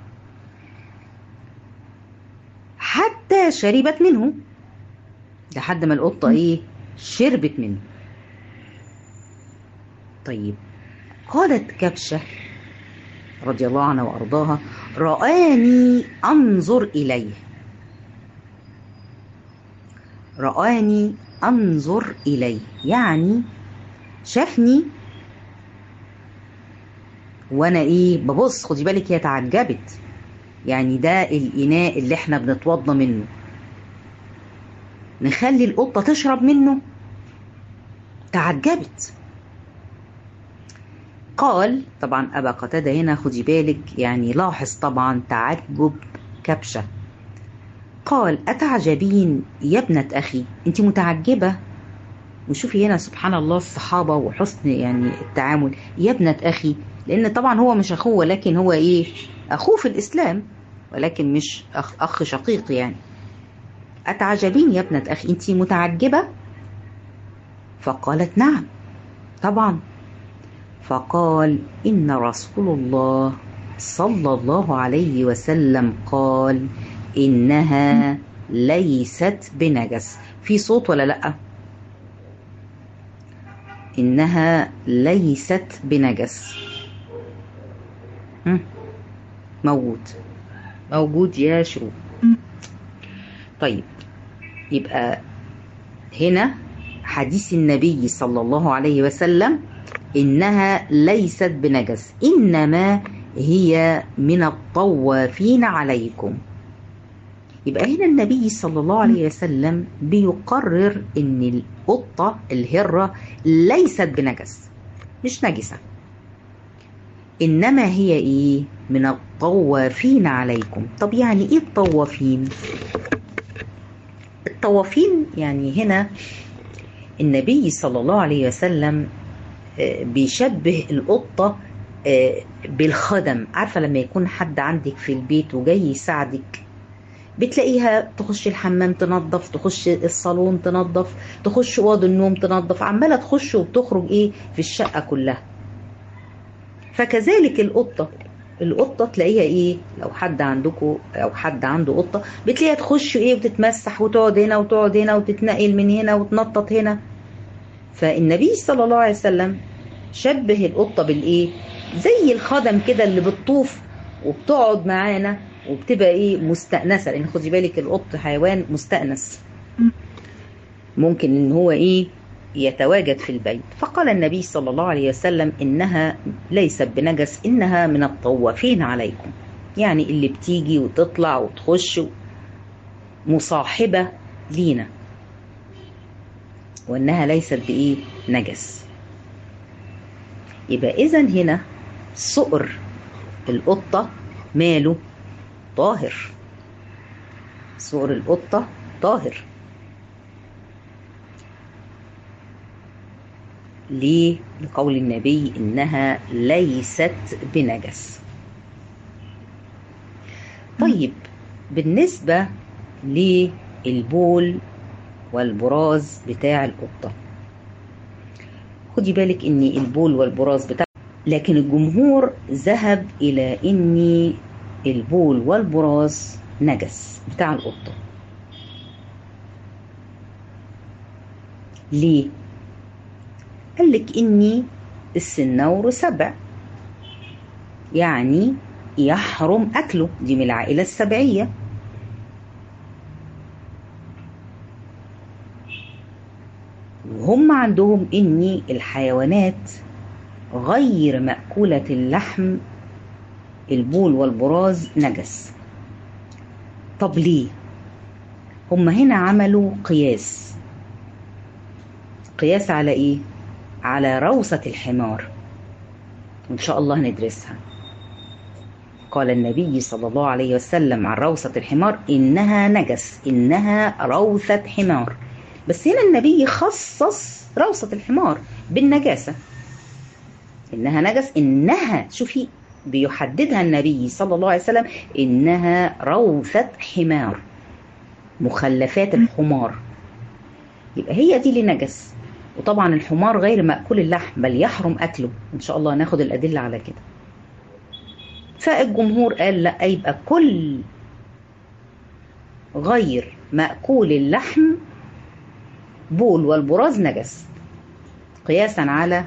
حتى شربت منه لحد ما القطه ايه شربت منه طيب قالت كبشه رضي الله عنها وارضاها رآني انظر اليه رآني انظر اليه يعني شافني وانا ايه ببص خدي بالك هي تعجبت يعني ده الاناء اللي احنا بنتوضى منه نخلي القطه تشرب منه تعجبت قال طبعا ابا قتاده هنا خدي بالك يعني لاحظ طبعا تعجب كبشه قال اتعجبين يا ابنه اخي انت متعجبه وشوفي هنا سبحان الله الصحابه وحسن يعني التعامل يا ابنه اخي لان طبعا هو مش اخوه ولكن هو ايه اخوه في الاسلام ولكن مش اخ, أخ شقيق يعني اتعجبين يا ابنه اخي انت متعجبه فقالت نعم طبعا فقال ان رسول الله صلى الله عليه وسلم قال انها ليست بنجس في صوت ولا لا انها ليست بنجس موجود موجود يا شروق طيب يبقى هنا حديث النبي صلى الله عليه وسلم انها ليست بنجس انما هي من الطوافين عليكم يبقى هنا النبي صلى الله عليه وسلم بيقرر ان القطه الهره ليست بنجس مش نجسه انما هي ايه من الطوافين عليكم طب يعني ايه الطوافين الطوافين يعني هنا النبي صلى الله عليه وسلم بيشبه القطة بالخدم عارفة لما يكون حد عندك في البيت وجاي يساعدك بتلاقيها تخش الحمام تنظف تخش الصالون تنظف تخش اوض النوم تنظف عماله تخش وبتخرج ايه في الشقه كلها فكذلك القطه القطه تلاقيها ايه لو حد عندكم او حد عنده قطه بتلاقيها تخش ايه وتتمسح وتقعد هنا وتقعد هنا وتتنقل من هنا وتنطط هنا فالنبي صلى الله عليه وسلم شبه القطه بالايه زي الخدم كده اللي بتطوف وبتقعد معانا وبتبقى ايه مستأنسة لان خدي بالك القط حيوان مستأنس ممكن ان هو ايه يتواجد في البيت فقال النبي صلى الله عليه وسلم انها ليست بنجس انها من الطوافين عليكم يعني اللي بتيجي وتطلع وتخش مصاحبة لينا وانها ليست بايه نجس يبقى اذا هنا صقر القطة ماله طاهر سؤر القطة طاهر ليه لقول النبي إنها ليست بنجس طيب بالنسبة للبول والبراز بتاع القطة خدي بالك ان البول والبراز بتاع لكن الجمهور ذهب الى ان البول والبراز نجس بتاع القطة ليه قال لك اني السنور سبع يعني يحرم اكله دي من العائله السبعيه وهم عندهم ان الحيوانات غير ماكوله اللحم البول والبراز نجس طب ليه هم هنا عملوا قياس قياس على ايه على روثة الحمار وإن شاء الله ندرسها قال النبي صلى الله عليه وسلم عن روثة الحمار إنها نجس إنها روثة حمار بس هنا النبي خصص روثة الحمار بالنجاسة إنها نجس إنها شوفي بيحددها النبي صلى الله عليه وسلم إنها روثة حمار مخلفات الحمار يبقى هي دي اللي نجس وطبعا الحمار غير مأكول اللحم بل يحرم أكله إن شاء الله ناخد الأدلة على كده فالجمهور قال لا يبقى كل غير مأكول اللحم بول والبراز نجس قياسا على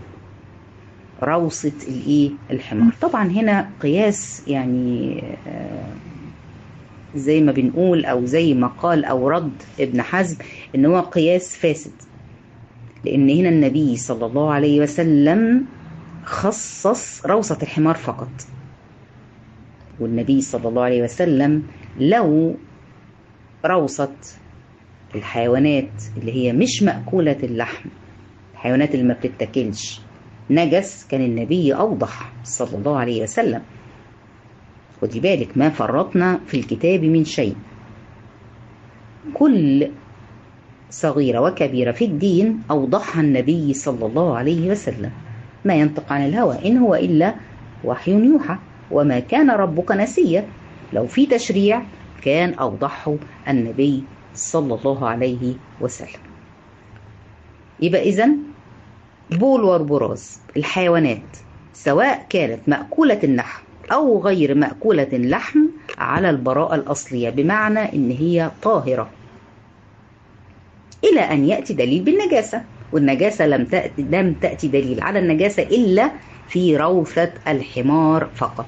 روصة الايه الحمار طبعا هنا قياس يعني زي ما بنقول او زي ما قال او رد ابن حزم ان هو قياس فاسد لأن هنا النبي صلى الله عليه وسلم خصص روثة الحمار فقط والنبي صلى الله عليه وسلم لو روثة الحيوانات اللي هي مش مأكولة اللحم الحيوانات اللي ما بتتاكلش نجس كان النبي أوضح صلى الله عليه وسلم خدي بالك ما فرطنا في الكتاب من شيء كل صغيرة وكبيرة في الدين أوضحها النبي صلى الله عليه وسلم ما ينطق عن الهوى إن هو إلا وحي يوحى وما كان ربك نسيا لو في تشريع كان أوضحه النبي صلى الله عليه وسلم يبقى إذا بول والبراز الحيوانات سواء كانت مأكولة اللحم أو غير مأكولة اللحم على البراءة الأصلية بمعنى إن هي طاهرة إلى أن يأتي دليل بالنجاسة والنجاسة لم تأتي, لم تأتي دليل على النجاسة إلا في روثة الحمار فقط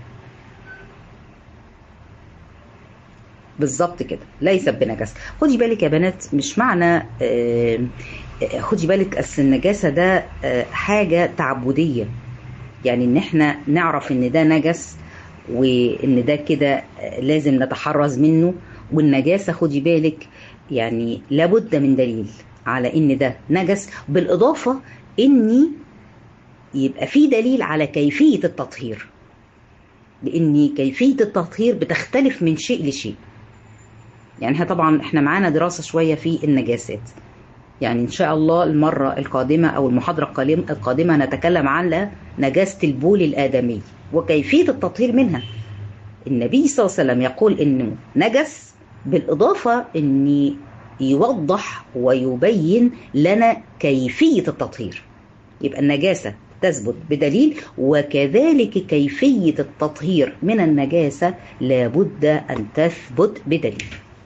بالظبط كده ليست بنجاسة خدي بالك يا بنات مش معنى آه خدي بالك أصل النجاسة ده آه حاجة تعبدية يعني إن إحنا نعرف إن ده نجس وإن ده كده لازم نتحرز منه والنجاسة خدي بالك يعني لابد من دليل على ان ده نجس بالاضافه اني يبقى في دليل على كيفيه التطهير لان كيفيه التطهير بتختلف من شيء لشيء يعني احنا طبعا احنا معانا دراسه شويه في النجاسات يعني ان شاء الله المره القادمه او المحاضره القادمه نتكلم عن نجاسه البول الادمي وكيفيه التطهير منها النبي صلى الله عليه وسلم يقول انه نجس بالإضافة أن يوضح ويبين لنا كيفية التطهير يبقى النجاسة تثبت بدليل وكذلك كيفية التطهير من النجاسة لابد أن تثبت بدليل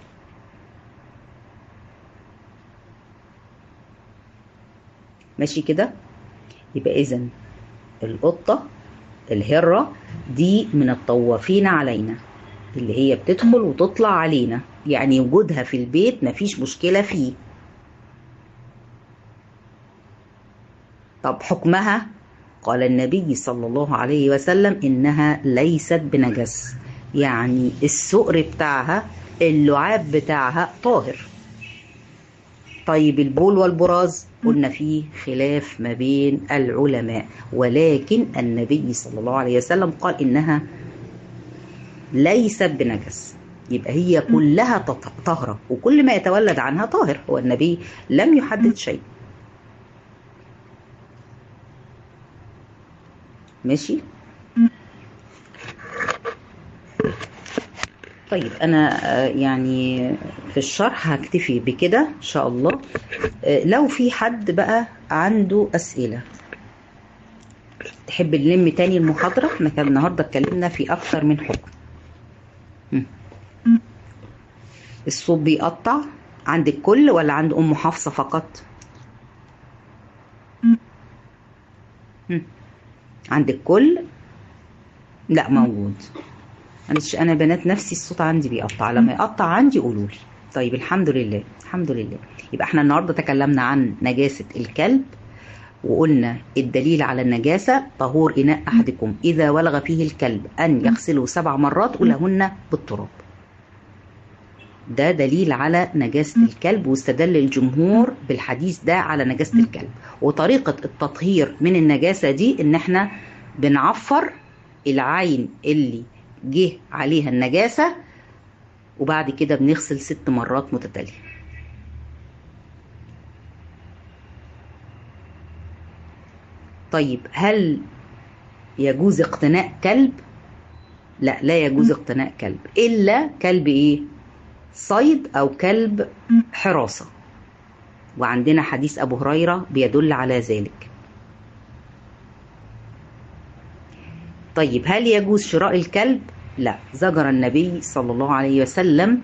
ماشي كده يبقى إذا القطة الهرة دي من الطوافين علينا اللي هي بتدخل وتطلع علينا يعني وجودها في البيت مفيش مشكلة فيه طب حكمها قال النبي صلى الله عليه وسلم إنها ليست بنجس يعني السؤر بتاعها اللعاب بتاعها طاهر طيب البول والبراز قلنا فيه خلاف ما بين العلماء ولكن النبي صلى الله عليه وسلم قال إنها ليست بنجس يبقى هي كلها تط- طاهرة وكل ما يتولد عنها طاهر هو النبي لم يحدد شيء ماشي طيب انا آه، يعني في الشرح هكتفي بكده ان شاء الله آه، لو في حد بقى عنده اسئله تحب نلم تاني المحاضره احنا كان النهارده اتكلمنا في اكتر من حكم مم. الصوت بيقطع عند الكل ولا عند ام حفصه فقط مم. عند الكل لا موجود معلش انا بنات نفسي الصوت عندي بيقطع لما يقطع عندي قولوا لي طيب الحمد لله الحمد لله يبقى احنا النهارده تكلمنا عن نجاسه الكلب وقلنا الدليل على النجاسه طهور اناء احدكم اذا ولغ فيه الكلب ان يغسله سبع مرات ولهن بالتراب ده دليل على نجاسة الكلب واستدل الجمهور بالحديث ده على نجاسة الكلب وطريقة التطهير من النجاسة دي ان احنا بنعفر العين اللي جه عليها النجاسة وبعد كده بنغسل ست مرات متتالية طيب هل يجوز اقتناء كلب لا لا يجوز اقتناء كلب الا كلب ايه صيد او كلب حراسه وعندنا حديث ابو هريره بيدل على ذلك طيب هل يجوز شراء الكلب لا زجر النبي صلى الله عليه وسلم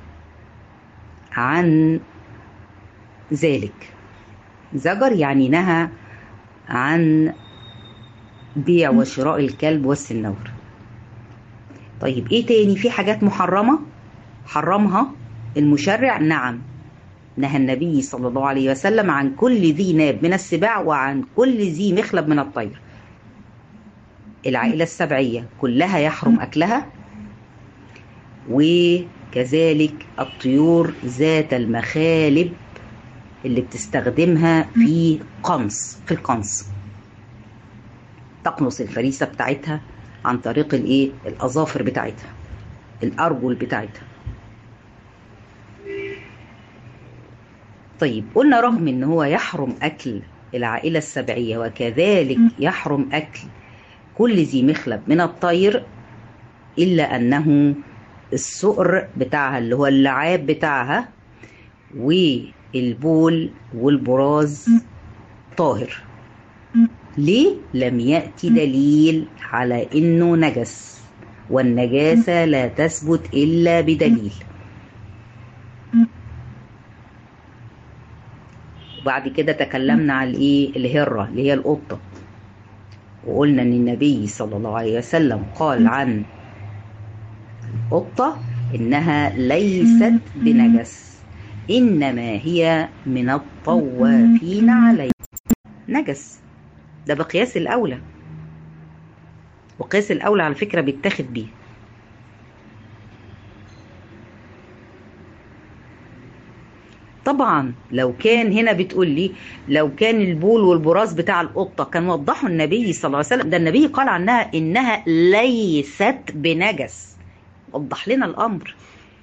عن ذلك زجر يعني نهى عن بيع وشراء الكلب والسنور طيب ايه تاني في حاجات محرمه حرمها المشرع نعم نهى النبي صلى الله عليه وسلم عن كل ذي ناب من السباع وعن كل ذي مخلب من الطير العائلة السبعية كلها يحرم أكلها وكذلك الطيور ذات المخالب اللي بتستخدمها في قنص في القنص تقنص الفريسة بتاعتها عن طريق الايه الأظافر بتاعتها الأرجل بتاعتها طيب قلنا رغم ان هو يحرم اكل العائله السبعيه وكذلك يحرم اكل كل ذي مخلب من الطير الا انه السؤر بتاعها اللي هو اللعاب بتاعها والبول والبراز طاهر ليه لم ياتي دليل على انه نجس والنجاسه لا تثبت الا بدليل وبعد كده تكلمنا على الايه الهره اللي هي القطه وقلنا ان النبي صلى الله عليه وسلم قال عن القطه انها ليست بنجس انما هي من الطوافين عليه نجس ده بقياس الاولى وقياس الاولى على فكره بيتاخد بيه طبعا لو كان هنا بتقول لي لو كان البول والبراز بتاع القطه كان وضحوا النبي صلى الله عليه وسلم ده النبي قال عنها انها ليست بنجس وضح لنا الامر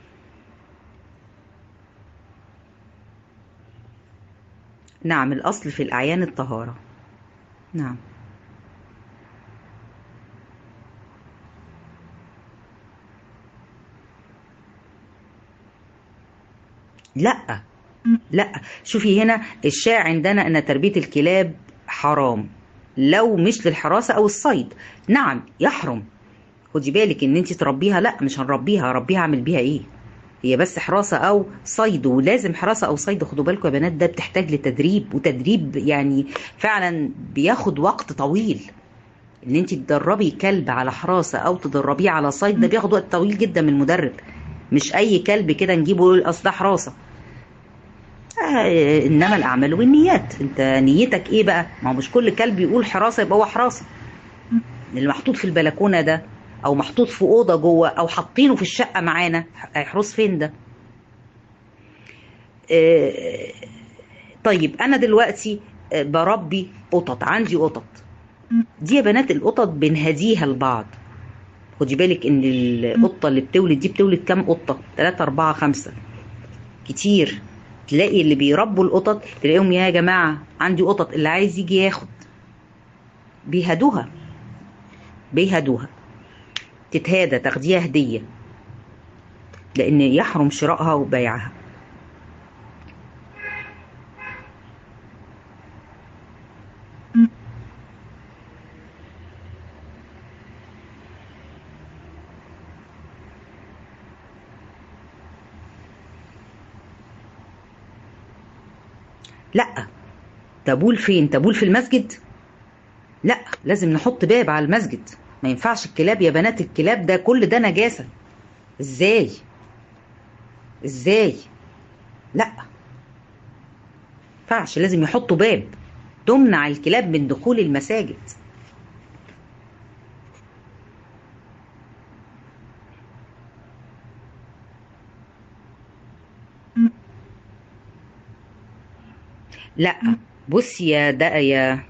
نعم الاصل في الاعيان الطهاره نعم لا لا شوفي هنا الشائع عندنا ان تربيه الكلاب حرام لو مش للحراسه او الصيد نعم يحرم خدي بالك ان انت تربيها لا مش هنربيها ربيها اعمل بيها ايه هي بس حراسه او صيد ولازم حراسه او صيد خدوا بالكم يا بنات ده بتحتاج لتدريب وتدريب يعني فعلا بياخد وقت طويل ان انت تدربي كلب على حراسه او تدربيه على صيد ده بياخد وقت طويل جدا من المدرب مش اي كلب كده نجيبه اصل ده حراسه آه انما الاعمال والنيات انت نيتك ايه بقى ما هو مش كل كلب يقول حراسه يبقى هو حراسه اللي محطوط في البلكونه ده او محطوط في اوضه جوه او حاطينه في الشقه معانا هيحرس فين ده آه طيب انا دلوقتي آه بربي قطط عندي قطط دي يا بنات القطط بنهديها لبعض خدي بالك ان القطه اللي بتولد دي بتولد كام قطه 3 4 5 كتير تلاقي اللي بيربوا القطط تلاقيهم يا جماعه عندي قطط اللي عايز يجي ياخد بيهدوها بيهدوها تتهادى تاخديها هديه لان يحرم شرائها وبيعها لا تبول فين تبول في المسجد لا لازم نحط باب على المسجد ما ينفعش الكلاب يا بنات الكلاب ده كل ده نجاسة ازاي ازاي لا ينفعش لازم يحطوا باب تمنع الكلاب من دخول المساجد لا بصي يا دا يا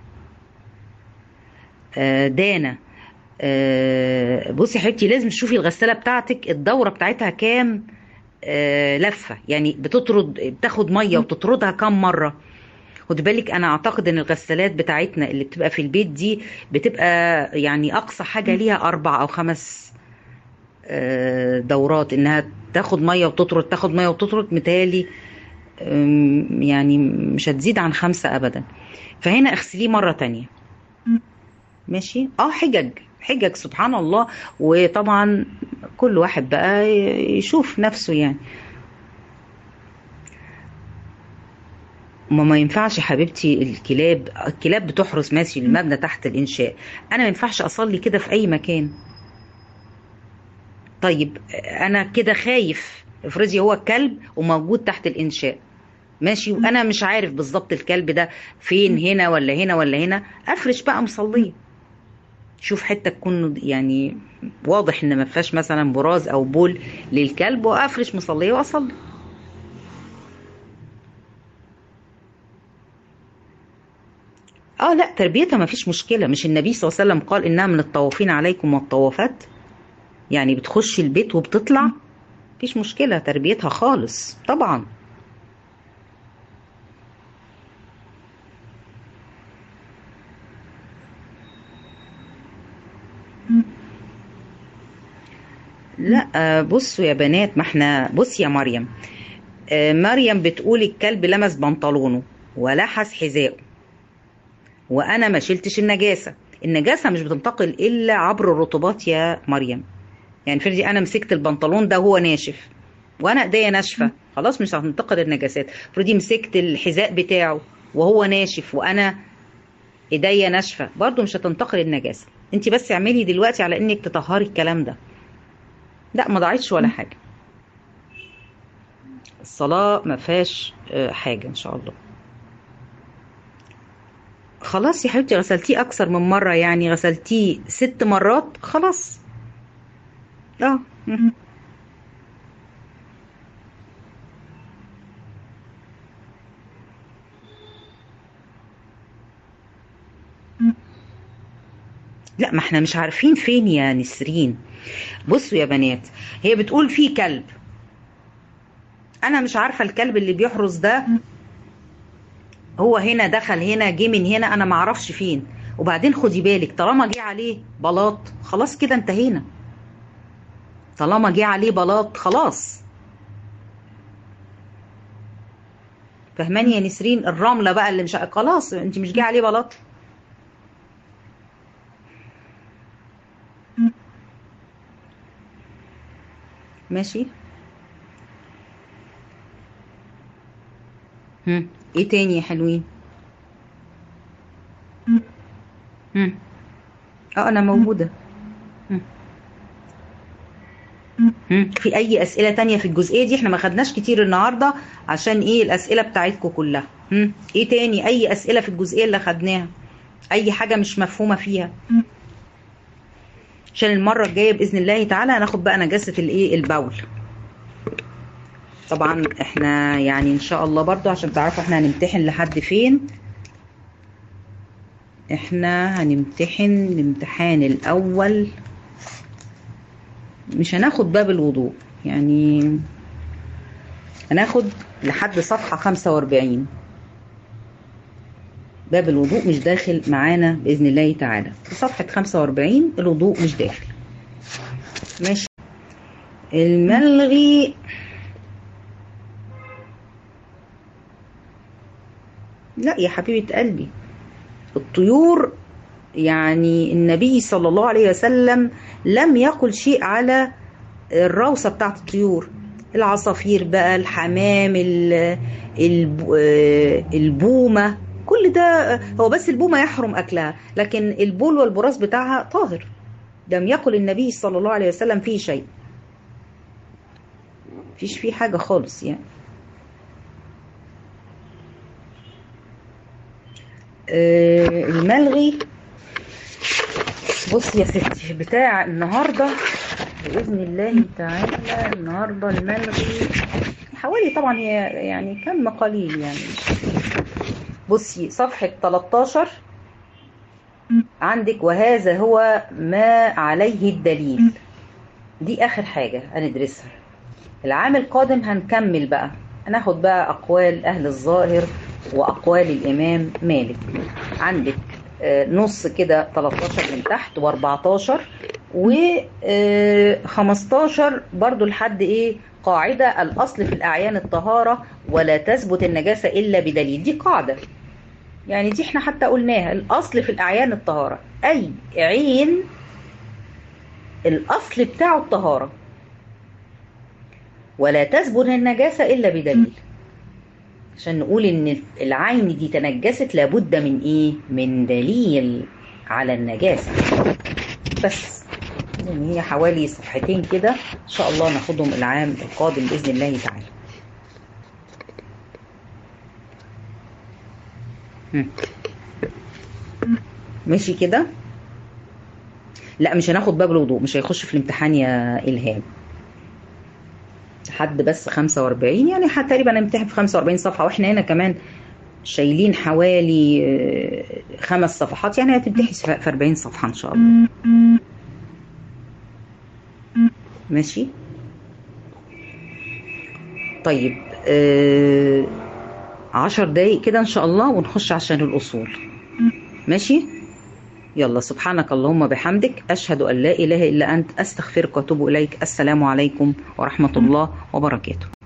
آه، دانا آه، بصي يا حبيبتي لازم تشوفي الغساله بتاعتك الدوره بتاعتها كام آه، لفه يعني بتطرد بتاخد ميه وتطردها كام مره خد بالك انا اعتقد ان الغسالات بتاعتنا اللي بتبقى في البيت دي بتبقى يعني اقصى حاجه ليها اربع او خمس آه، دورات انها تاخد ميه وتطرد تاخد ميه وتطرد متهيألي أم، يعني مش هتزيد عن خمسة أبدا فهنا اغسليه مرة تانية ماشي اه حجج حجج سبحان الله وطبعا كل واحد بقى يشوف نفسه يعني ما ما ينفعش يا حبيبتي الكلاب الكلاب بتحرس ماشي المبنى تحت الإنشاء أنا ما ينفعش أصلي كده في أي مكان طيب أنا كده خايف افرضي هو الكلب وموجود تحت الإنشاء ماشي وانا مش عارف بالظبط الكلب ده فين هنا ولا هنا ولا هنا افرش بقى مصليه شوف حته تكون يعني واضح ان ما فيهاش مثلا براز او بول للكلب وافرش مصليه واصلي اه لا تربيتها ما فيش مشكله مش النبي صلى الله عليه وسلم قال انها من الطوافين عليكم والطوافات يعني بتخش البيت وبتطلع مفيش مشكله تربيتها خالص طبعا لا آه، بصوا يا بنات ما احنا بص يا مريم آه، مريم بتقول الكلب لمس بنطلونه ولحس حذائه وانا ما شلتش النجاسه النجاسه مش بتنتقل الا عبر الرطوبات يا مريم يعني فردي انا مسكت البنطلون ده هو ناشف وانا ايديا ناشفه خلاص مش هتنتقل النجاسات فردي مسكت الحذاء بتاعه وهو ناشف وانا ايديا ناشفه برضو مش هتنتقل النجاسه انت بس اعملي دلوقتي على انك تطهري الكلام ده لا ما ضاعتش ولا حاجه الصلاه ما فيهاش آه، حاجه ان شاء الله خلاص يا حبيبتي غسلتيه اكثر من مره يعني غسلتيه ست مرات خلاص اه مم. لا ما احنا مش عارفين فين يا نسرين بصوا يا بنات هي بتقول في كلب انا مش عارفه الكلب اللي بيحرس ده هو هنا دخل هنا جه من هنا انا ما اعرفش فين وبعدين خدي بالك طالما جه عليه بلاط خلاص كده انتهينا طالما جه عليه بلاط خلاص فهماني يا نسرين الرمله بقى اللي مش خلاص انت مش جه عليه بلاط ماشي هم. ايه تاني يا حلوين هم. اه انا موجودة هم. هم. في اي اسئلة تانية في الجزئية دي احنا ما خدناش كتير النهاردة عشان ايه الاسئلة بتاعتكم كلها هم. ايه تاني اي اسئلة في الجزئية اللي خدناها اي حاجة مش مفهومة فيها عشان المرة الجاية بإذن الله تعالى هناخد بقى نجاسة الايه البول طبعا احنا يعني ان شاء الله برضو عشان تعرفوا احنا هنمتحن لحد فين احنا هنمتحن الامتحان الاول مش هناخد باب الوضوء يعني هناخد لحد صفحة 45 باب الوضوء مش داخل معانا بإذن الله تعالى في صفحة 45 الوضوء مش داخل ماشي الملغي لا يا حبيبة قلبي الطيور يعني النبي صلى الله عليه وسلم لم يقل شيء على الروثة بتاعت الطيور العصافير بقى الحمام البومة كل ده هو بس البومة يحرم أكلها لكن البول والبراز بتاعها طاهر لم يقل النبي صلى الله عليه وسلم فيه شيء فيش فيه حاجة خالص يعني الملغي بص يا ستي بتاع النهارده باذن الله تعالى النهارده الملغي حوالي طبعا هي يعني كم قليل يعني بصي صفحه 13 عندك وهذا هو ما عليه الدليل دي اخر حاجه هندرسها العام القادم هنكمل بقى هناخد بقى اقوال اهل الظاهر واقوال الامام مالك عندك نص كده 13 من تحت و14 و15 برضو لحد ايه قاعدة الأصل في الأعيان الطهارة ولا تثبت النجاسة إلا بدليل دي قاعدة يعني دي احنا حتى قلناها الأصل في الأعيان الطهارة أي عين الأصل بتاعه الطهارة ولا تثبت النجاسة إلا بدليل عشان نقول ان العين دي تنجست لابد من ايه من دليل على النجاسة بس يعني هي حوالي صفحتين كده ان شاء الله ناخدهم العام القادم باذن الله تعالى ماشي كده لا مش هناخد باب الوضوء مش هيخش في الامتحان يا الهام حد بس 45 يعني تقريبا نمتحن في 45 صفحه واحنا هنا كمان شايلين حوالي خمس صفحات يعني هتمتحن في 40 صفحه ان شاء الله ماشي طيب آه عشر دقايق كده ان شاء الله ونخش عشان الاصول ماشي يلا سبحانك اللهم بحمدك أشهد أن لا إله إلا أنت أستغفرك وأتوب إليك السلام عليكم ورحمة الله وبركاته